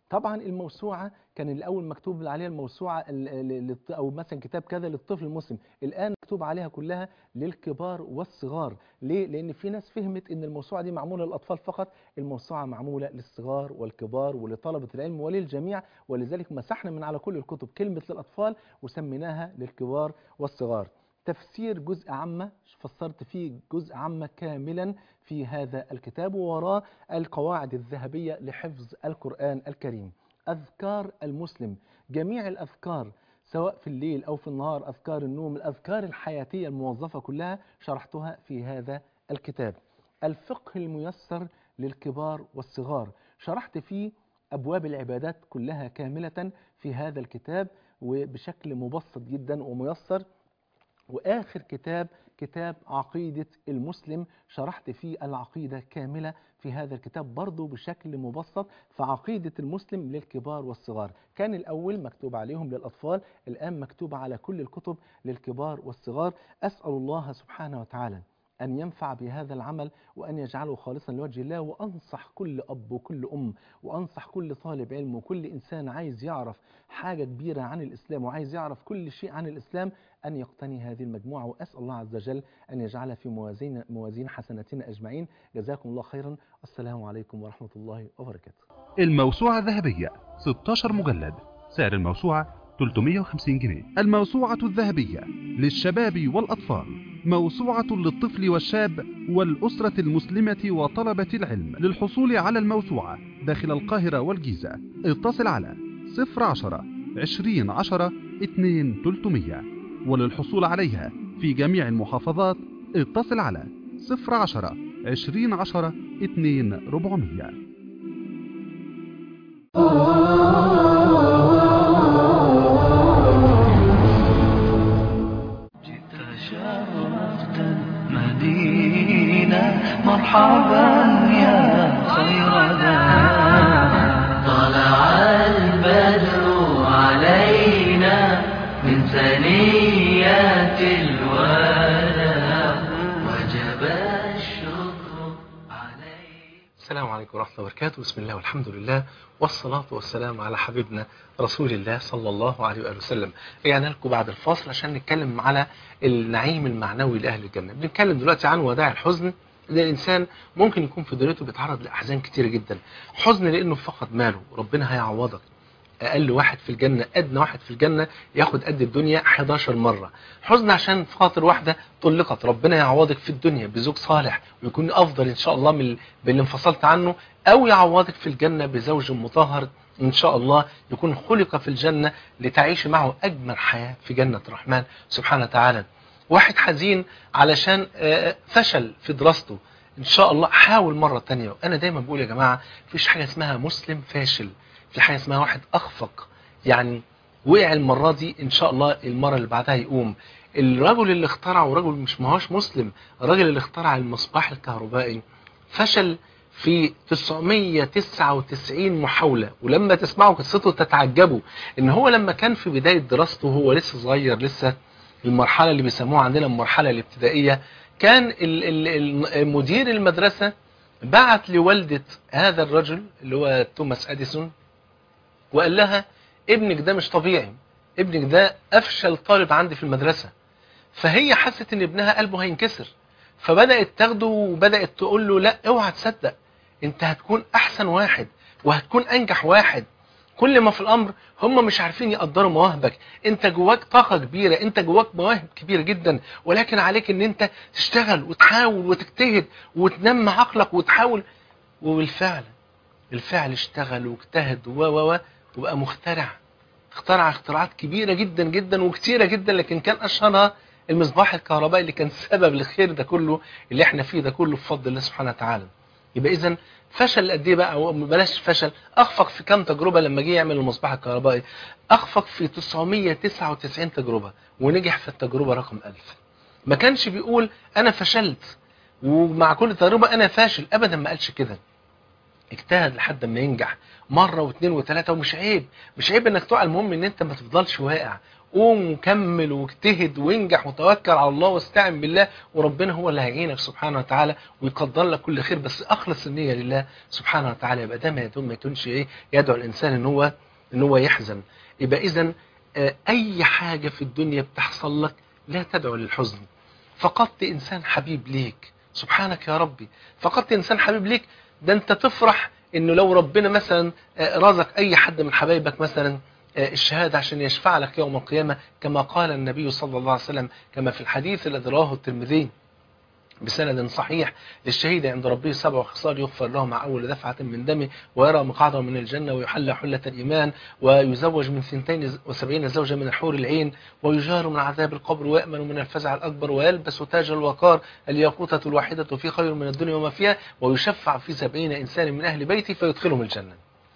طبعا الموسوعة كان الأول مكتوب عليها الموسوعة ال- ال- للط- أو مثلا كتاب كذا للطفل المسلم الآن مكتوب عليها كلها للكبار والصغار ليه؟ لأن في ناس فهمت أن الموسوعة دي معمولة للأطفال فقط الموسوعة معمولة للصغار والكبار ولطلبة العلم وللجميع ولذلك مسحنا من على كل الكتب كلمة للأطفال وسميناها للكبار والصغار تفسير جزء عامة فسرت فيه جزء عامة كاملا في هذا الكتاب ووراه القواعد الذهبية لحفظ القرآن الكريم أذكار المسلم جميع الأذكار سواء في الليل أو في النهار أذكار النوم الأذكار الحياتية الموظفة كلها شرحتها في هذا الكتاب الفقه الميسر للكبار والصغار شرحت فيه أبواب العبادات كلها كاملة في هذا الكتاب وبشكل مبسط جدا وميسر وآخر كتاب كتاب عقيدة المسلم شرحت فيه العقيدة كاملة في هذا الكتاب برضه بشكل مبسط فعقيدة المسلم للكبار والصغار كان الأول مكتوب عليهم للأطفال الآن مكتوب على كل الكتب للكبار والصغار أسأل الله سبحانه وتعالى أن ينفع بهذا العمل وأن يجعله خالصا لوجه الله وأنصح كل أب وكل أم وأنصح كل طالب علم وكل إنسان عايز يعرف حاجة كبيرة عن الإسلام وعايز يعرف كل شيء عن الإسلام أن يقتني هذه المجموعة وأسأل الله عز وجل أن يجعلها في موازين, موازين حسناتنا أجمعين جزاكم الله خيرا السلام عليكم ورحمة الله وبركاته الموسوعة الذهبية 16 مجلد سعر الموسوعة 350 جنيه الموسوعة الذهبية للشباب والأطفال موسوعة للطفل والشاب والأسرة المسلمة وطلبة العلم للحصول على الموسوعة داخل القاهرة والجيزة اتصل على 010 20 10 2 300 وللحصول عليها في جميع المحافظات اتصل على 010 20 10 2 400 جئت شرفت المدينة مرحبا يا خير ذا طلع البدر علينا من ثنيات الوداع وجب الشكر علينا السلام عليكم ورحمة الله وبركاته بسم الله والحمد لله والصلاة والسلام على حبيبنا رسول الله صلى الله عليه وآله وسلم رجعنا لكم بعد الفاصل عشان نتكلم على النعيم المعنوي لأهل الجنة بنتكلم دلوقتي عن وداع الحزن لأن الإنسان ممكن يكون في دنيته بيتعرض لأحزان كتيرة جدا حزن لأنه فقد ماله ربنا هيعوضك أقل واحد في الجنة أدنى واحد في الجنة ياخد قد الدنيا 11 مرة حزن عشان خاطر واحدة طلقت ربنا يعوضك في الدنيا بزوج صالح ويكون أفضل إن شاء الله من باللي انفصلت عنه أو يعوضك في الجنة بزوج مطهر إن شاء الله يكون خلق في الجنة لتعيش معه أجمل حياة في جنة الرحمن سبحانه وتعالى واحد حزين علشان آه، فشل في دراسته إن شاء الله حاول مرة تانية أنا دايما بقول يا جماعة مفيش حاجة اسمها مسلم فاشل في حاجة اسمها واحد أخفق يعني وقع المرة دي إن شاء الله المرة اللي بعدها يقوم الرجل اللي اخترع ورجل مش ماهوش مسلم الراجل اللي اخترع المصباح الكهربائي فشل في 999 محاولة ولما تسمعوا قصته تتعجبوا ان هو لما كان في بداية دراسته هو لسه صغير لسه المرحلة اللي بيسموها عندنا المرحلة الابتدائية كان ال- ال- ال- مدير المدرسة بعت لوالدة هذا الرجل اللي هو توماس اديسون وقال لها ابنك ده مش طبيعي ابنك ده افشل طالب عندي في المدرسة فهي حست ان ابنها قلبه هينكسر فبدأت تاخده وبدأت تقول له لا اوعى تصدق انت هتكون احسن واحد وهتكون انجح واحد كل ما في الامر هم مش عارفين يقدروا مواهبك انت جواك طاقة كبيرة انت جواك مواهب كبيرة جدا ولكن عليك ان انت تشتغل وتحاول وتجتهد وتنمي عقلك وتحاول وبالفعل الفعل اشتغل واجتهد و و و وبقى مخترع اخترع اختراعات كبيرة جدا جدا وكتيرة جدا لكن كان اشهرها المصباح الكهربائي اللي كان سبب الخير ده كله اللي احنا فيه ده كله بفضل الله سبحانه وتعالى يبقى اذا فشل قد ايه بقى أو بلاش فشل اخفق في كام تجربه لما جه يعمل المصباح الكهربائي اخفق في 999 تجربه ونجح في التجربه رقم 1000 ما كانش بيقول انا فشلت ومع كل تجربه انا فاشل ابدا ما قالش كده اجتهد لحد ما ينجح مرة واثنين وثلاثة ومش عيب مش عيب انك تقع المهم ان انت ما تفضلش واقع قوم وكمل واجتهد وانجح وتوكل على الله واستعن بالله وربنا هو اللي هيعينك سبحانه وتعالى ويقدر لك كل خير بس اخلص النيه لله سبحانه وتعالى يبقى ده ما يدوم ما يكونش ايه يدعو الانسان ان هو ان هو يحزن يبقى اذا اي حاجه في الدنيا بتحصل لك لا تدعو للحزن فقدت انسان حبيب ليك سبحانك يا ربي فقدت انسان حبيب ليك ده انت تفرح انه لو ربنا مثلا رزق اي حد من حبايبك مثلا الشهادة عشان يشفع لك يوم القيامة كما قال النبي صلى الله عليه وسلم كما في الحديث الذي رواه الترمذي بسند صحيح للشهيد عند ربه سبع خصال يغفر له مع أول دفعة من دمه ويرى مقعده من الجنة ويحل حلة الإيمان ويزوج من ثنتين وسبعين زوجة من الحور العين ويجار من عذاب القبر ويأمن من الفزع الأكبر ويلبس تاج الوقار الياقوتة الواحدة في خير من الدنيا وما فيها ويشفع في سبعين إنسان من أهل بيتي فيدخلهم الجنة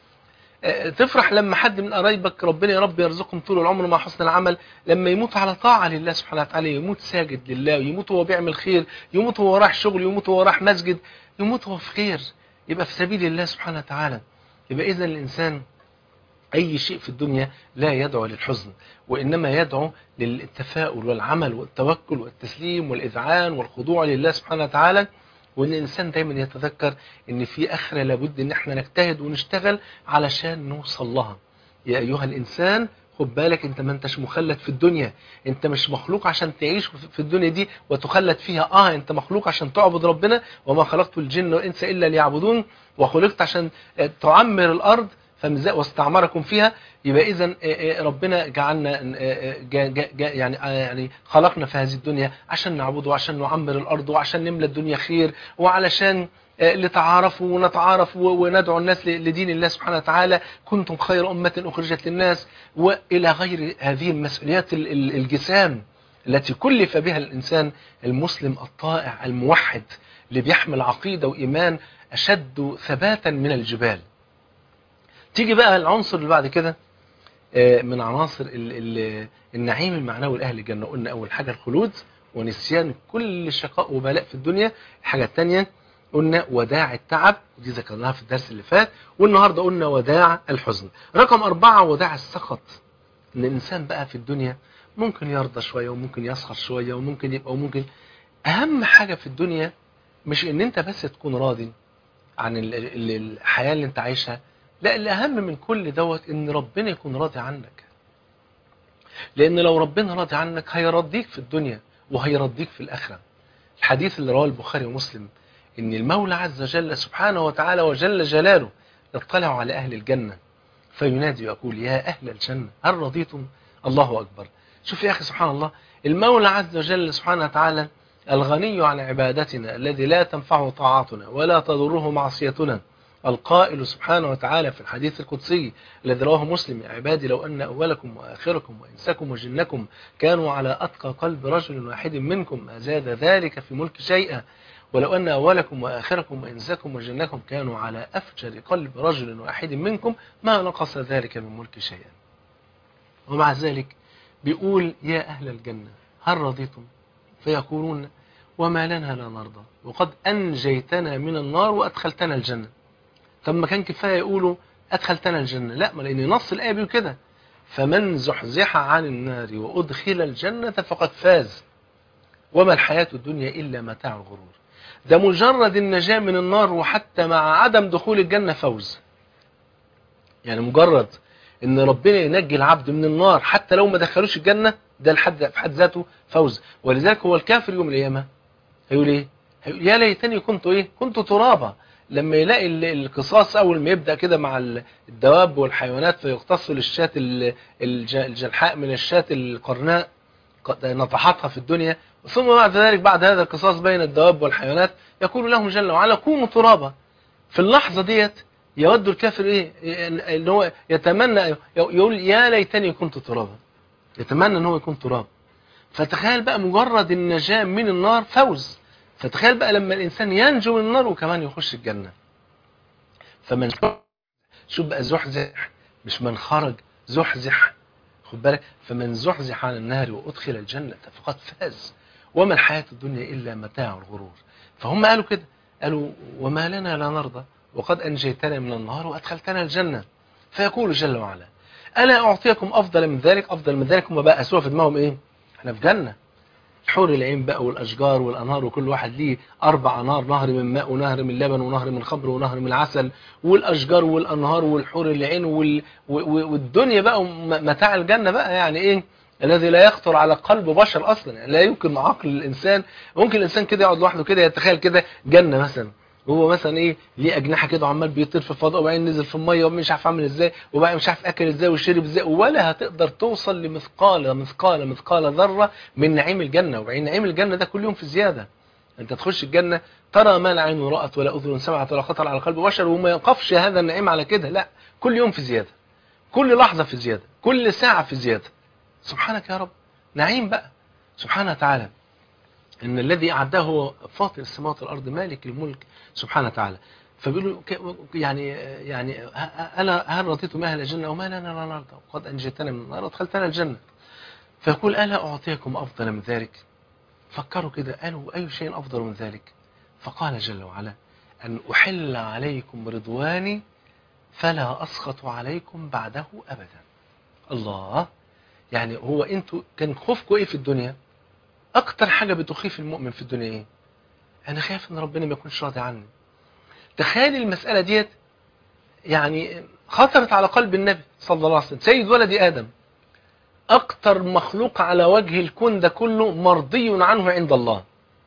تفرح لما حد من قرايبك ربنا يا رب يرزقهم طول العمر مع حسن العمل لما يموت على طاعة لله سبحانه وتعالى يموت ساجد لله يموت وهو بيعمل خير يموت وهو راح شغل يموت وهو راح مسجد يموت وهو في خير يبقى في سبيل الله سبحانه وتعالى يبقى إذا الإنسان أي شيء في الدنيا لا يدعو للحزن وإنما يدعو للتفاؤل والعمل والتوكل والتسليم والإذعان والخضوع لله سبحانه وتعالى وان الانسان دايما يتذكر ان في اخره لابد ان احنا نجتهد ونشتغل علشان نوصل لها يا ايها الانسان خد بالك انت ما انتش مخلد في الدنيا انت مش مخلوق عشان تعيش في الدنيا دي وتخلد فيها اه انت مخلوق عشان تعبد ربنا وما خلقت الجن والانس الا ليعبدون وخلقت عشان تعمر الارض واستعمركم فيها يبقى اذا ربنا جعلنا يعني يعني خلقنا في هذه الدنيا عشان نعبده وعشان نعمر الارض وعشان نملى الدنيا خير وعلشان لتعارفوا ونتعارف وندعو الناس لدين الله سبحانه وتعالى كنتم خير أمة أخرجت للناس وإلى غير هذه المسؤوليات الجسام التي كلف بها الإنسان المسلم الطائع الموحد اللي بيحمل عقيدة وإيمان أشد ثباتا من الجبال تيجي بقى العنصر اللي بعد كده من عناصر النعيم المعنوي لأهل الجنة قلنا أول حاجة الخلود ونسيان كل شقاء وبلاء في الدنيا الحاجة الثانية قلنا وداع التعب دي ذكرناها في الدرس اللي فات والنهاردة قلنا وداع الحزن رقم أربعة وداع السخط إن الإنسان بقى في الدنيا ممكن يرضى شوية وممكن يسخر شوية وممكن يبقى وممكن أهم حاجة في الدنيا مش إن أنت بس تكون راضي عن الحياة اللي أنت عايشها لا الأهم من كل دوت إن ربنا يكون راضي عنك لأن لو ربنا راضي عنك هيرضيك في الدنيا وهيرضيك في الآخرة الحديث اللي رواه البخاري ومسلم إن المولى عز وجل سبحانه وتعالى وجل جلاله يطلع على أهل الجنة فينادي ويقول يا أهل الجنة هل رضيتم الله أكبر شوف يا أخي سبحان الله المولى عز وجل سبحانه وتعالى الغني عن عبادتنا الذي لا تنفعه طاعاتنا ولا تضره معصيتنا القائل سبحانه وتعالى في الحديث القدسي الذي رواه مسلم يا عبادي لو أن أولكم وآخركم وإنسكم وجنكم كانوا على أتقى قلب رجل واحد منكم ما زاد ذلك في ملك شيئا ولو أن أولكم وآخركم وإنسكم وجنكم كانوا على أفجر قلب رجل واحد منكم ما نقص ذلك من ملك شيئا ومع ذلك بيقول يا أهل الجنة هل رضيتم فيقولون وما لنا لا نرضى وقد أنجيتنا من النار وأدخلتنا الجنة طب ما كان كفاية يقولوا أدخلتنا الجنة لا ما لأن نص الآية بيقول كده فمن زحزح عن النار وأدخل الجنة فقد فاز وما الحياة الدنيا إلا متاع الغرور ده مجرد النجاة من النار وحتى مع عدم دخول الجنة فوز يعني مجرد ان ربنا ينجي العبد من النار حتى لو ما دخلوش الجنة ده لحد في حد ذاته فوز ولذلك هو الكافر يوم القيامة هيقول ايه هيقول يا ليتني كنت ايه كنت ترابا لما يلاقي القصاص اول ما يبدا كده مع الدواب والحيوانات فيقتص للشاة الجلحاء من الشاة القرناء نطحتها في الدنيا ثم بعد ذلك بعد هذا القصاص بين الدواب والحيوانات يقول لهم جل وعلا كونوا ترابا في اللحظة ديت يود الكافر ايه ان هو يتمنى يقول يا ليتني كنت ترابا يتمنى ان هو يكون تراب فتخيل بقى مجرد النجاة من النار فوز فتخيل بقى لما الانسان ينجو من النار وكمان يخش الجنة فمن شوف بقى زحزح مش من خرج زحزح خد بالك فمن زحزح عن النار وادخل الجنة فقد فاز وما الحياة الدنيا إلا متاع الغرور فهم قالوا كده قالوا وما لنا لا نرضى وقد أنجيتنا من النار وأدخلتنا الجنة فيقول جل وعلا الا اعطيكم افضل من ذلك افضل من ذلك هم بقى قاسوها في دماغهم ايه احنا في جنه حور العين بقى والاشجار والانهار وكل واحد ليه اربع انهار نهر من ماء ونهر من لبن ونهر من خمر ونهر من عسل والاشجار والانهار والحور العين وال... و- و- والدنيا بقى وم- متاع الجنه بقى يعني ايه الذي لا يخطر على قلب بشر اصلا يعني لا يمكن مع عقل الانسان ممكن الانسان كده يقعد لوحده كده يتخيل كده جنه مثلا هو مثلا ايه ليه اجنحه كده وعمال بيطير في الفضاء وبعدين نزل في الميه ومش عارف عامل ازاي وبعدين مش عارف اكل ازاي وشرب ازاي ولا هتقدر توصل لمثقال مثقال مثقال ذره من نعيم الجنه وبعدين نعيم الجنه ده كل يوم في زياده انت تخش الجنه ترى ما لا عين رأت ولا اذن سمعت ولا خطر على قلب بشر وما يقفش هذا النعيم على كده لا كل يوم في زياده كل لحظه في زياده كل ساعه في زياده سبحانك يا رب نعيم بقى سبحانه وتعالى ان الذي اعده هو فاطر السماوات والارض مالك الملك سبحانه وتعالى فبيقولوا ك- يعني يعني ه- ه- الا هل رضيتم اهل الجنه وما لنا لا نرضى وقد انجيتنا من النار ودخلتنا الجنه فيقول الا اعطيكم افضل من ذلك فكروا كده قالوا اي شيء افضل من ذلك فقال جل وعلا ان احل عليكم رضواني فلا اسخط عليكم بعده ابدا الله يعني هو انتوا كان خوفكم ايه في الدنيا اكتر حاجه بتخيف المؤمن في الدنيا ايه انا خايف ان ربنا ما يكونش راضي عني تخيل المساله ديت يعني خطرت على قلب النبي صلى الله عليه وسلم سيد ولد ادم اكتر مخلوق على وجه الكون ده كله مرضي عنه عند الله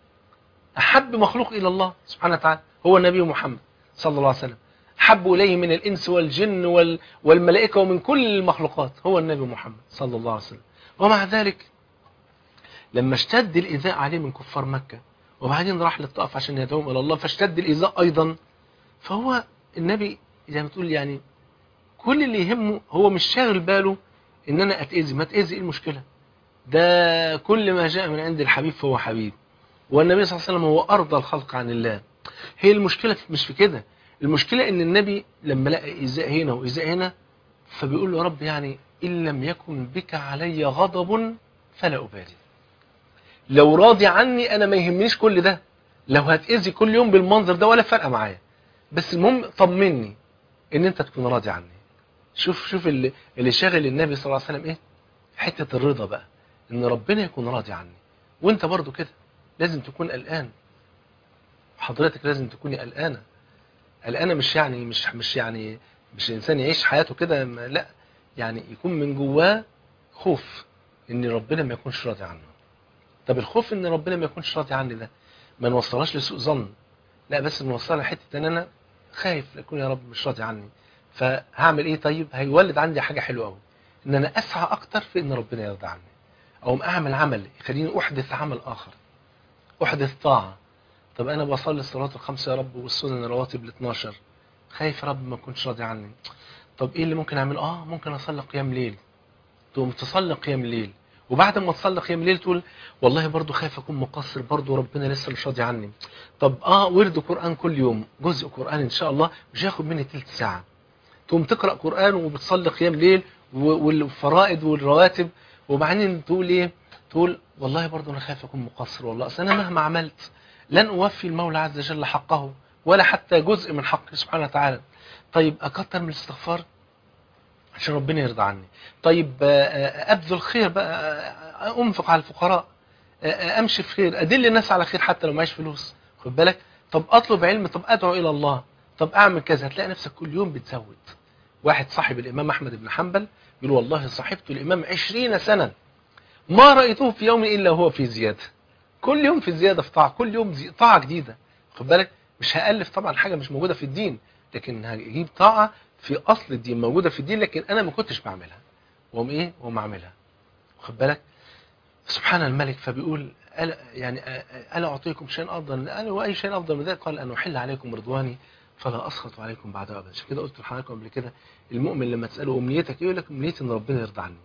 احب مخلوق الى الله سبحانه وتعالى هو النبي محمد صلى الله عليه وسلم حب اليه من الانس والجن وال والملائكه ومن كل المخلوقات هو النبي محمد صلى الله عليه وسلم ومع ذلك لما اشتد الإيذاء عليه من كفار مكة وبعدين راح للطائف عشان يدعوهم إلى الله فاشتد الإيذاء أيضا فهو النبي زي ما تقول يعني كل اللي يهمه هو مش شاغل باله إن أنا أتأذي ما أتأذي إيه المشكلة ده كل ما جاء من عند الحبيب فهو حبيب والنبي صلى الله عليه وسلم هو أرضى الخلق عن الله هي المشكلة مش في كده المشكلة إن النبي لما لقى إيذاء هنا وإيذاء هنا فبيقول له يا رب يعني إن لم يكن بك علي غضب فلا أبالي لو راضي عني انا ما يهمنيش كل ده لو هتأذي كل يوم بالمنظر ده ولا فارقه معايا بس المهم طمني ان انت تكون راضي عني شوف شوف اللي, اللي شاغل النبي صلى الله عليه وسلم ايه حته الرضا بقى ان ربنا يكون راضي عني وانت برضو كده لازم تكون قلقان حضرتك لازم تكوني قلقانه قلقانه مش يعني مش مش يعني مش الانسان يعيش حياته كده ما- لا يعني يكون من جواه خوف ان ربنا ما يكونش راضي عنه طب الخوف ان ربنا ما يكونش راضي عني ده ما نوصلهاش لسوء ظن لا بس نوصلها حته ان انا خايف يكون يا رب مش راضي عني فهعمل ايه طيب هيولد عندي حاجه حلوه قوي ان انا اسعى اكتر في ان ربنا يرضى عني او اعمل عمل يخليني احدث عمل اخر احدث طاعه طب انا بصلي الصلاه الخمسه يا رب والسنن الرواتب ال 12 خايف يا رب ما يكونش راضي عني طب ايه اللي ممكن اعمله اه ممكن اصلي قيام ليل تقوم تصلي قيام الليل وبعد ما تصلي قيام الليل تقول والله برضو خايف اكون مقصر برضو ربنا لسه مش راضي عني طب اه ورد قران كل يوم جزء قران ان شاء الله مش هياخد مني تلت ساعه تقوم تقرا قران وبتصلي قيام ليل و- والفرائض والرواتب وبعدين تقول ايه تقول والله برضو انا خايف اكون مقصر والله اصل انا مهما عملت لن اوفي المولى عز وجل حقه ولا حتى جزء من حقه سبحانه وتعالى طيب اكتر من الاستغفار عشان ربنا يرضى عني طيب آه، آه، ابذل خير بقى آه، انفق على الفقراء آه، آه، امشي في خير ادل الناس على خير حتى لو معيش فلوس خد بالك طب اطلب علم طب ادعو الى الله طب اعمل كذا هتلاقي نفسك كل يوم بتزود واحد صاحب الامام احمد بن حنبل يقول والله صاحبت الامام عشرين سنه ما رايته في يوم الا هو في زياده كل يوم في زياده في طاعه كل يوم زي... طاعه جديده خد بالك مش هالف طبعا حاجه مش موجوده في الدين لكن هجيب طاعه في اصل الدين موجوده في الدين لكن انا ما كنتش بعملها وهم ايه وهم عاملها خد بالك سبحان الملك فبيقول ألا يعني أ- الا اعطيكم شيئا افضل من انا واي شيء افضل من ذلك قال ان احل عليكم رضواني فلا اسخط عليكم بعد ابدا عشان كده قلت لحضراتكم قبل كده المؤمن لما تساله امنيتك ايه يقول لك امنيتي ان ربنا يرضى عني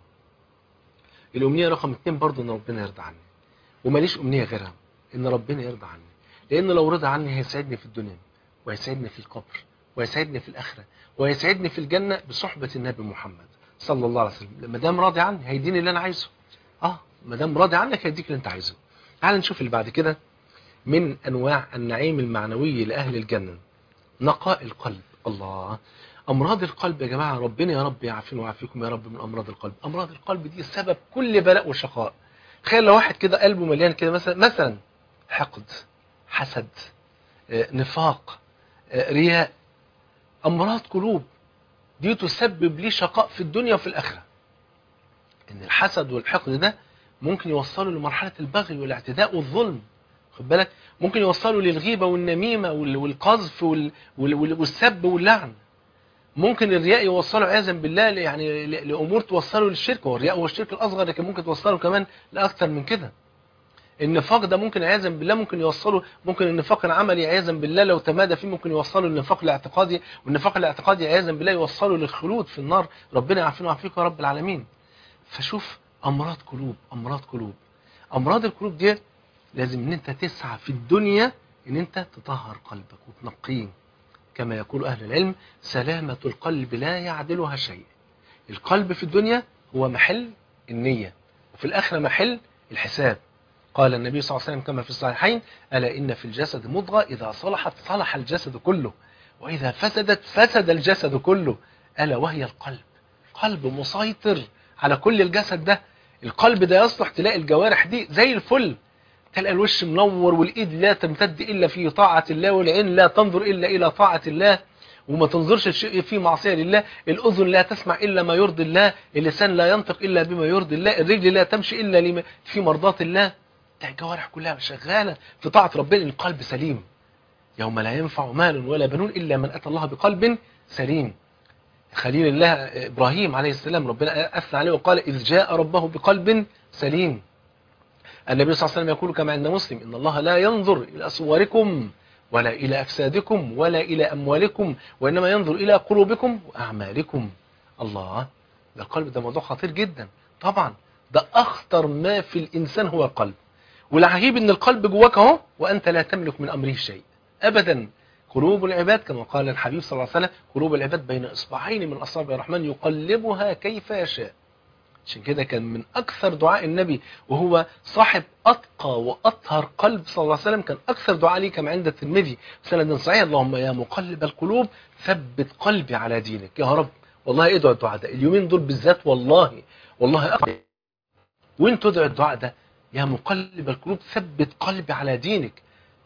الامنيه رقم اتنين برضه ان ربنا يرضى عني وماليش امنيه غيرها ان ربنا يرضى عني لان لو رضى عني هيسعدني في الدنيا ويسعدني في القبر ويسعدني في الاخره ويسعدني في الجنه بصحبه النبي محمد صلى الله عليه وسلم لما دام راضي عني هيديني اللي انا عايزه اه ما دام راضي عنك هيديك اللي انت عايزه تعال نشوف اللي بعد كده من انواع النعيم المعنوي لاهل الجنه نقاء القلب الله امراض القلب يا جماعه ربنا يا رب يعافينا ويعافيكم يا رب من امراض القلب امراض القلب دي سبب كل بلاء وشقاء تخيل لو واحد كده قلبه مليان كده مثلا مثلا حقد حسد آه، نفاق آه، رياء امراض قلوب دي تسبب ليه شقاء في الدنيا وفي الاخره ان الحسد والحقد ده ممكن يوصلوا لمرحله البغي والاعتداء والظلم خد بالك ممكن يوصلوا للغيبه والنميمه وال- والقذف وال- وال- وال- والسب واللعن ممكن الرياء يوصله عياذا بالله ل- يعني ل- لامور توصله للشرك هو الرياء هو الشرك الاصغر لكن ممكن توصله كمان لاكثر من كده النفاق ده ممكن عياذا بالله ممكن يوصله ممكن النفاق العملي عياذا بالله لو تمادى فيه ممكن يوصله للنفاق الاعتقادي والنفاق الاعتقادي عياذا بالله يوصله للخلود في النار ربنا يعافينا ويعافيكم يا رب العالمين فشوف امراض قلوب امراض قلوب امراض القلوب دي لازم ان انت تسعى في الدنيا ان انت تطهر قلبك وتنقيه كما يقول اهل العلم سلامة القلب لا يعدلها شيء القلب في الدنيا هو محل النية وفي الاخرة محل الحساب قال النبي صلى الله عليه وسلم كما في الصحيحين ألا إن في الجسد مضغة إذا صلحت صلح الجسد كله وإذا فسدت فسد الجسد كله ألا وهي القلب قلب مسيطر على كل الجسد ده القلب ده يصلح تلاقي الجوارح دي زي الفل تلقى الوش منور والإيد لا تمتد إلا في طاعة الله والعين لا تنظر إلا إلى طاعة الله وما تنظرش الشيء في معصية لله الأذن لا تسمع إلا ما يرضي الله اللسان لا ينطق إلا بما يرضي الله الرجل لا تمشي إلا لما في مرضاة الله ده الجوارح كلها شغالة في طاعة ربنا القلب سليم يوم لا ينفع مال ولا بنون إلا من أتى الله بقلب سليم خليل الله إبراهيم عليه السلام ربنا أثنى عليه وقال إذ جاء ربه بقلب سليم النبي صلى الله عليه وسلم يقول كما عند مسلم إن الله لا ينظر إلى صوركم ولا إلى أجسادكم ولا إلى أموالكم وإنما ينظر إلى قلوبكم وأعمالكم الله ده القلب ده موضوع خطير جدا طبعا ده أخطر ما في الإنسان هو القلب والعجيب ان القلب جواك اهو وانت لا تملك من امره شيء ابدا قلوب العباد كما قال الحبيب صلى الله عليه وسلم قلوب العباد بين اصبعين من اصابع الرحمن يقلبها كيف يشاء عشان كده كان من اكثر دعاء النبي وهو صاحب اتقى واطهر قلب صلى الله عليه وسلم كان اكثر دعاء ليه كما عند الترمذي سند صحيح اللهم يا مقلب القلوب ثبت قلبي على دينك يا رب والله ادعوا الدعاء ده اليومين دول بالذات والله والله أكثر وانتوا ادعوا الدعاء ده يا مقلب القلوب ثبت قلبي على دينك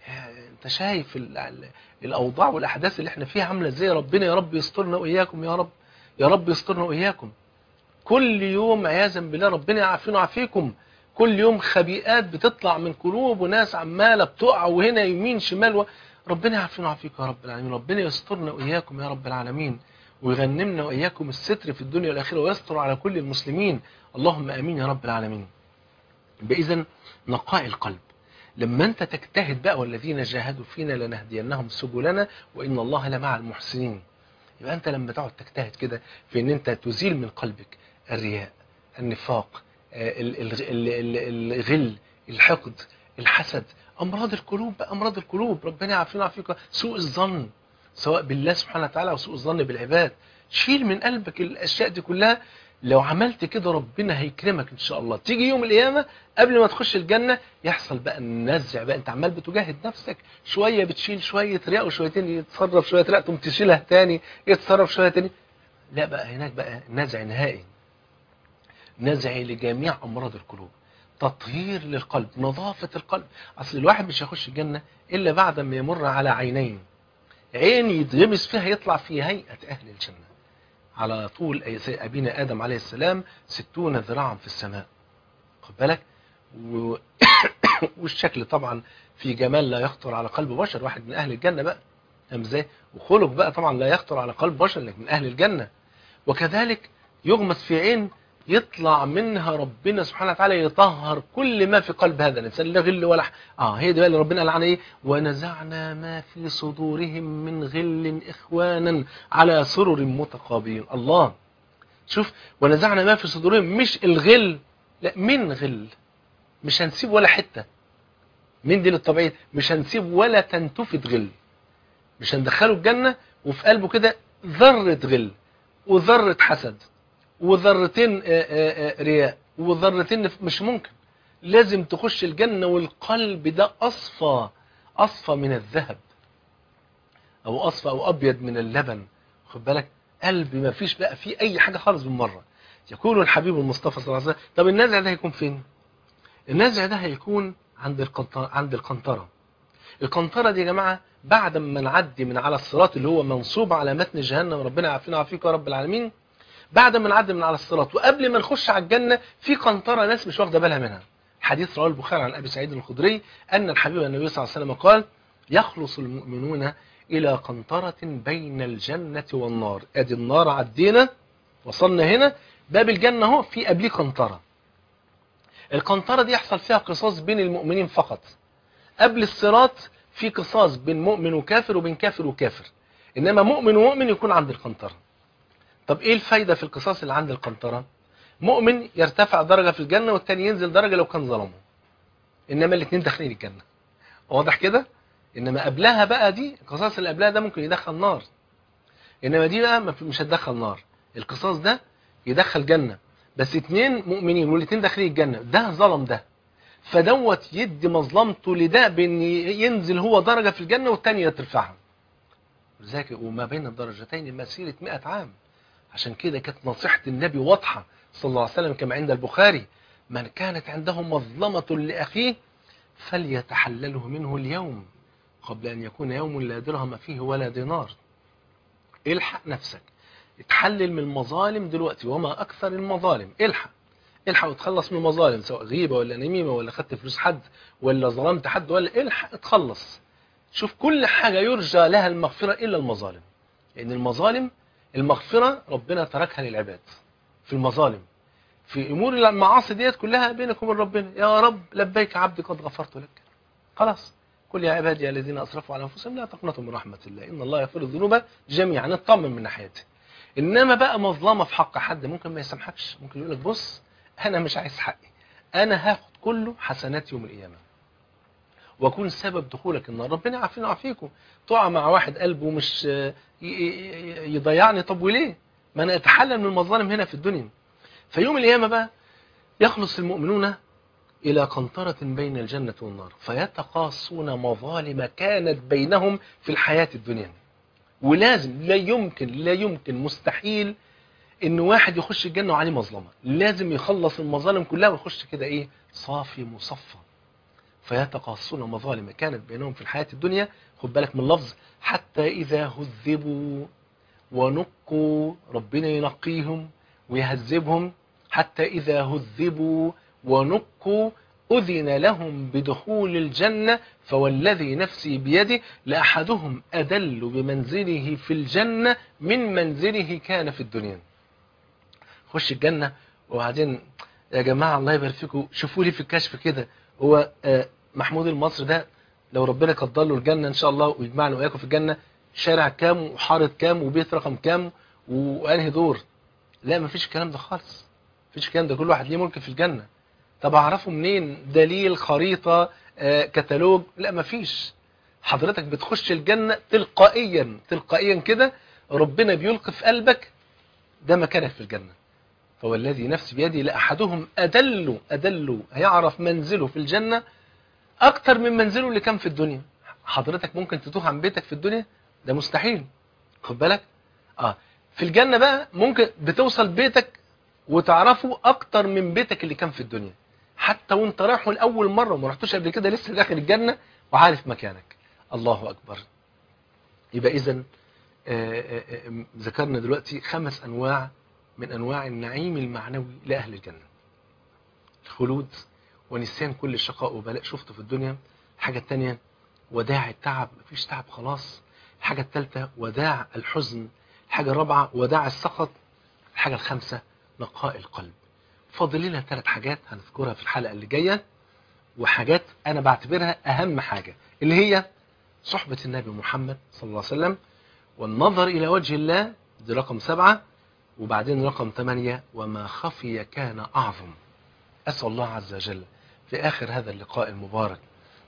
انت شايف ال ال الاوضاع والاحداث اللي احنا فيها عامله ازاي ربنا يا رب يسترنا واياكم يا رب يا رب يسترنا واياكم كل يوم عياذا بالله ربنا يعافينا ويعافيكم كل يوم خبيئات بتطلع من قلوب وناس عماله بتقع وهنا يمين شمال و... ربنا يعافينا ويعافيكم يا رب العالمين ربنا يسترنا واياكم يا رب العالمين ويغنمنا واياكم الستر في الدنيا والاخره ويستر على كل المسلمين اللهم امين يا رب العالمين بإذن نقاء القلب لما انت تجتهد بقى والذين جاهدوا فينا لنهدينهم سبلنا وان الله لمع المحسنين يبقى انت لما تقعد تجتهد كده في ان انت تزيل من قلبك الرياء النفاق ال- ال- ال- ال- الغل الحقد الحسد امراض القلوب بقى امراض القلوب ربنا يعافينا ويعافيكم سوء الظن سواء بالله سبحانه وتعالى او سوء الظن بالعباد شيل من قلبك الاشياء دي كلها لو عملت كده ربنا هيكرمك ان شاء الله تيجي يوم القيامه قبل ما تخش الجنه يحصل بقى النزع بقى انت عمال بتجاهد نفسك شويه بتشيل شويه رياء وشويتين يتصرف شويه رياء تقوم تشيلها تاني يتصرف شويه تاني لا بقى هناك بقى نزع نهائي نزع لجميع امراض القلوب تطهير للقلب نظافه القلب اصل الواحد مش هيخش الجنه الا بعد ما يمر على عينين عين يتغمس فيها يطلع في هيئه اهل الجنه على طول أبينا آدم عليه السلام ستون ذراعا في السماء خد بالك و... والشكل طبعا في جمال لا يخطر على قلب بشر واحد من أهل الجنة بقى فاهم ازاي وخلق بقى طبعا لا يخطر على قلب بشر لكن من أهل الجنة وكذلك يغمس في عين يطلع منها ربنا سبحانه وتعالى يطهر كل ما في قلب هذا الانسان لا غل ولا ح... اه هي دي بقى اللي ربنا قال عنها ايه ونزعنا ما في صدورهم من غل اخوانا على سرر متقابلين الله شوف ونزعنا ما في صدورهم مش الغل لا من غل مش هنسيب ولا حته من دي للطبيعيه مش هنسيب ولا تنتفة غل مش هندخله الجنه وفي قلبه كده ذره غل وذره حسد وذرتين رياء وذرتين مش ممكن لازم تخش الجنة والقلب ده أصفى أصفى من الذهب أو أصفى أو أبيض من اللبن خد بالك قلب ما فيش بقى فيه اي حاجه خالص بالمره يقول الحبيب المصطفى صلى الله عليه وسلم طب النزع ده هيكون فين النزع ده هيكون عند القنطره عند القنطره القنطره دي يا جماعه بعد ما نعدي من على الصراط اللي هو منصوب على متن جهنم ربنا يعافينا ويعافيك يا رب العالمين بعد ما نعدي من على الصراط وقبل ما نخش على الجنه في قنطره ناس مش واخده بالها منها حديث رواه البخاري عن ابي سعيد الخدري ان الحبيب النبي صلى الله عليه وسلم قال يخلص المؤمنون الى قنطره بين الجنه والنار ادي النار عدينا وصلنا هنا باب الجنه اهو في قبليه قنطره القنطره دي يحصل فيها قصاص بين المؤمنين فقط قبل الصراط في قصاص بين مؤمن وكافر وبين كافر وكافر انما مؤمن ومؤمن يكون عند القنطره طب ايه الفايده في القصاص اللي عند القنطره مؤمن يرتفع درجه في الجنه والتاني ينزل درجه لو كان ظلمه انما الاثنين داخلين الجنه واضح كده انما قبلها بقى دي القصاص اللي قبلها ده ممكن يدخل نار انما دي بقى ما في- مش هتدخل نار القصاص ده يدخل جنه بس اتنين مؤمنين والاتنين داخلين الجنه ده ظلم ده فدوت يدي مظلمته لده بان ينزل هو درجه في الجنه والتاني يترفعها لذلك وما بين الدرجتين مسيره 100 عام عشان كده كانت نصيحه النبي واضحه صلى الله عليه وسلم كما عند البخاري من كانت عنده مظلمه لاخيه فليتحلله منه اليوم قبل ان يكون يوم لا درهم فيه ولا دينار الحق نفسك اتحلل من المظالم دلوقتي وما اكثر المظالم الحق الحق وتخلص من المظالم سواء غيبه ولا نميمه ولا خدت فلوس حد ولا ظلمت حد ولا الحق اتخلص شوف كل حاجه يرجى لها المغفره الا المظالم لان المظالم المغفره ربنا تركها للعباد في المظالم في امور المعاصي ديت كلها بينك وبين ربنا يا رب لبيك عبدي قد غفرت لك خلاص قل يا عبادي الذين اسرفوا على انفسهم لا تقنطوا من رحمه الله ان الله يغفر الذنوب جميعا اطمن من ناحيته انما بقى مظلمه في حق حد ممكن ما يسامحكش ممكن يقول لك بص انا مش عايز حقي انا هاخد كله حسنات يوم القيامه واكون سبب دخولك النار ربنا يعافينا ويعافيكم تقع مع واحد قلبه مش ي- ي- يضيعني طب وليه ما انا اتحلل من المظالم هنا في الدنيا فيوم القيامه بقى يخلص المؤمنون إلى قنطرة بين الجنة والنار فيتقاصون مظالم كانت بينهم في الحياة الدنيا ولازم لا يمكن لا يمكن مستحيل ان واحد يخش الجنة وعليه مظلمة لازم يخلص المظالم كلها ويخش كده ايه صافي مصفى فيتقاصون مظالم كانت بينهم في الحياة الدنيا خد بالك من اللفظ حتى إذا هذبوا ونقوا ربنا ينقيهم ويهذبهم حتى إذا هذبوا ونقوا أذن لهم بدخول الجنة فوالذي نفسي بيده لأحدهم أدل بمنزله في الجنة من منزله كان في الدنيا خش الجنة وبعدين يا جماعة الله يبارك فيكم شوفوا لي في الكشف كده هو آه، محمود المصري ده لو ربنا قدر له الجنة إن شاء الله ويجمعنا وإياكم في الجنة شارع كام وحارة كام وبيت رقم كام وأنهي دور لا مفيش الكلام ده خالص مفيش الكلام ده كل واحد ليه ملك في الجنة طب اعرفه منين دليل خريطة آه، كتالوج لا مفيش حضرتك بتخش الجنة تلقائيا تلقائيا كده ربنا بيلقي في قلبك ده مكانك في الجنة فوالذي نفسي بيدي لأحدهم أدل أدل هيعرف منزله في الجنة أكتر من منزله اللي كان في الدنيا حضرتك ممكن تتوه عن بيتك في الدنيا ده مستحيل خد بالك اه في الجنة بقى ممكن بتوصل بيتك وتعرفه أكتر من بيتك اللي كان في الدنيا حتى وانت رايحه لأول مرة وما رحتوش قبل كده لسه داخل الجنة وعارف مكانك الله أكبر يبقى إذا ذكرنا دلوقتي خمس أنواع من أنواع النعيم المعنوي لأهل الجنة الخلود ونسيان كل الشقاء وبلاء شفته في الدنيا الحاجة التانية وداع التعب مفيش تعب خلاص الحاجة التالتة وداع الحزن الحاجة الرابعة وداع السخط الحاجة الخامسة نقاء القلب فاضل لنا ثلاث حاجات هنذكرها في الحلقة اللي جاية وحاجات أنا بعتبرها أهم حاجة اللي هي صحبة النبي محمد صلى الله عليه وسلم والنظر إلى وجه الله دي رقم سبعة وبعدين رقم ثمانية وما خفي كان أعظم أسأل الله عز وجل في آخر هذا اللقاء المبارك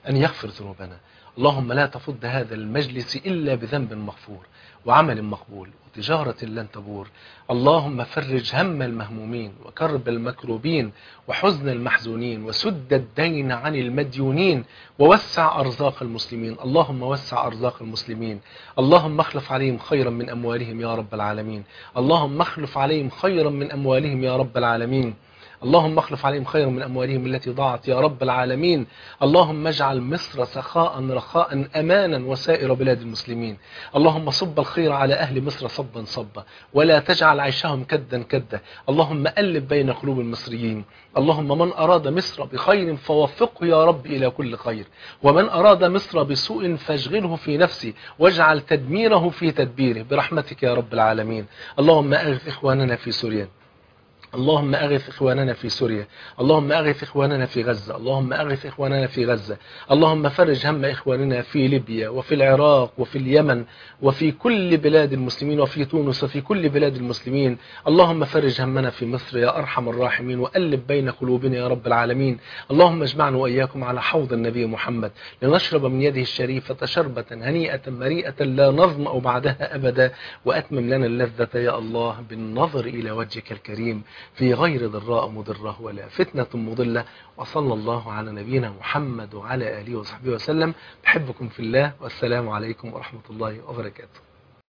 أن يغفر ذنوبنا اللهم لا تفض هذا المجلس إلا بذنب مغفور وعمل مقبول وتجارة لن تبور اللهم فرج هم المهمومين وكرب المكروبين وحزن المحزونين وسد الدين عن المديونين ووسع أرزاق المسلمين اللهم وسع أرزاق المسلمين اللهم اخلف عليهم خيرا من أموالهم يا رب العالمين اللهم اخلف عليهم خيرا من أموالهم يا رب العالمين اللهم اخلف عليهم خيرا من أموالهم التي ضاعت يا رب العالمين اللهم اجعل مصر سخاء رخاء أمانا وسائر بلاد المسلمين اللهم صب الخير على أهل مصر صبا صبا ولا تجعل عيشهم كدا كدا اللهم ألف بين قلوب المصريين اللهم من أراد مصر بخير فوفقه يا رب إلى كل خير ومن أراد مصر بسوء فاشغله في نفسه واجعل تدميره في تدبيره برحمتك يا رب العالمين اللهم أغث إخواننا في سوريا اللهم أغث إخواننا في سوريا اللهم أغث إخواننا في غزة اللهم أغث إخواننا في غزة اللهم فرج هم إخواننا في ليبيا وفي العراق وفي اليمن وفي كل بلاد المسلمين وفي تونس وفي كل بلاد المسلمين اللهم فرج همنا في مصر يا أرحم الراحمين وألف بين قلوبنا يا رب العالمين اللهم اجمعنا وإياكم على حوض النبي محمد لنشرب من يده الشريفة شربة هنيئة مريئة لا نظمأ بعدها أبدا وأتمم لنا اللذة يا الله بالنظر إلى وجهك الكريم في غير ضراء مضرة ولا فتنة مضلة وصلى الله على نبينا محمد وعلى آله وصحبه وسلم بحبكم في الله والسلام عليكم ورحمة الله وبركاته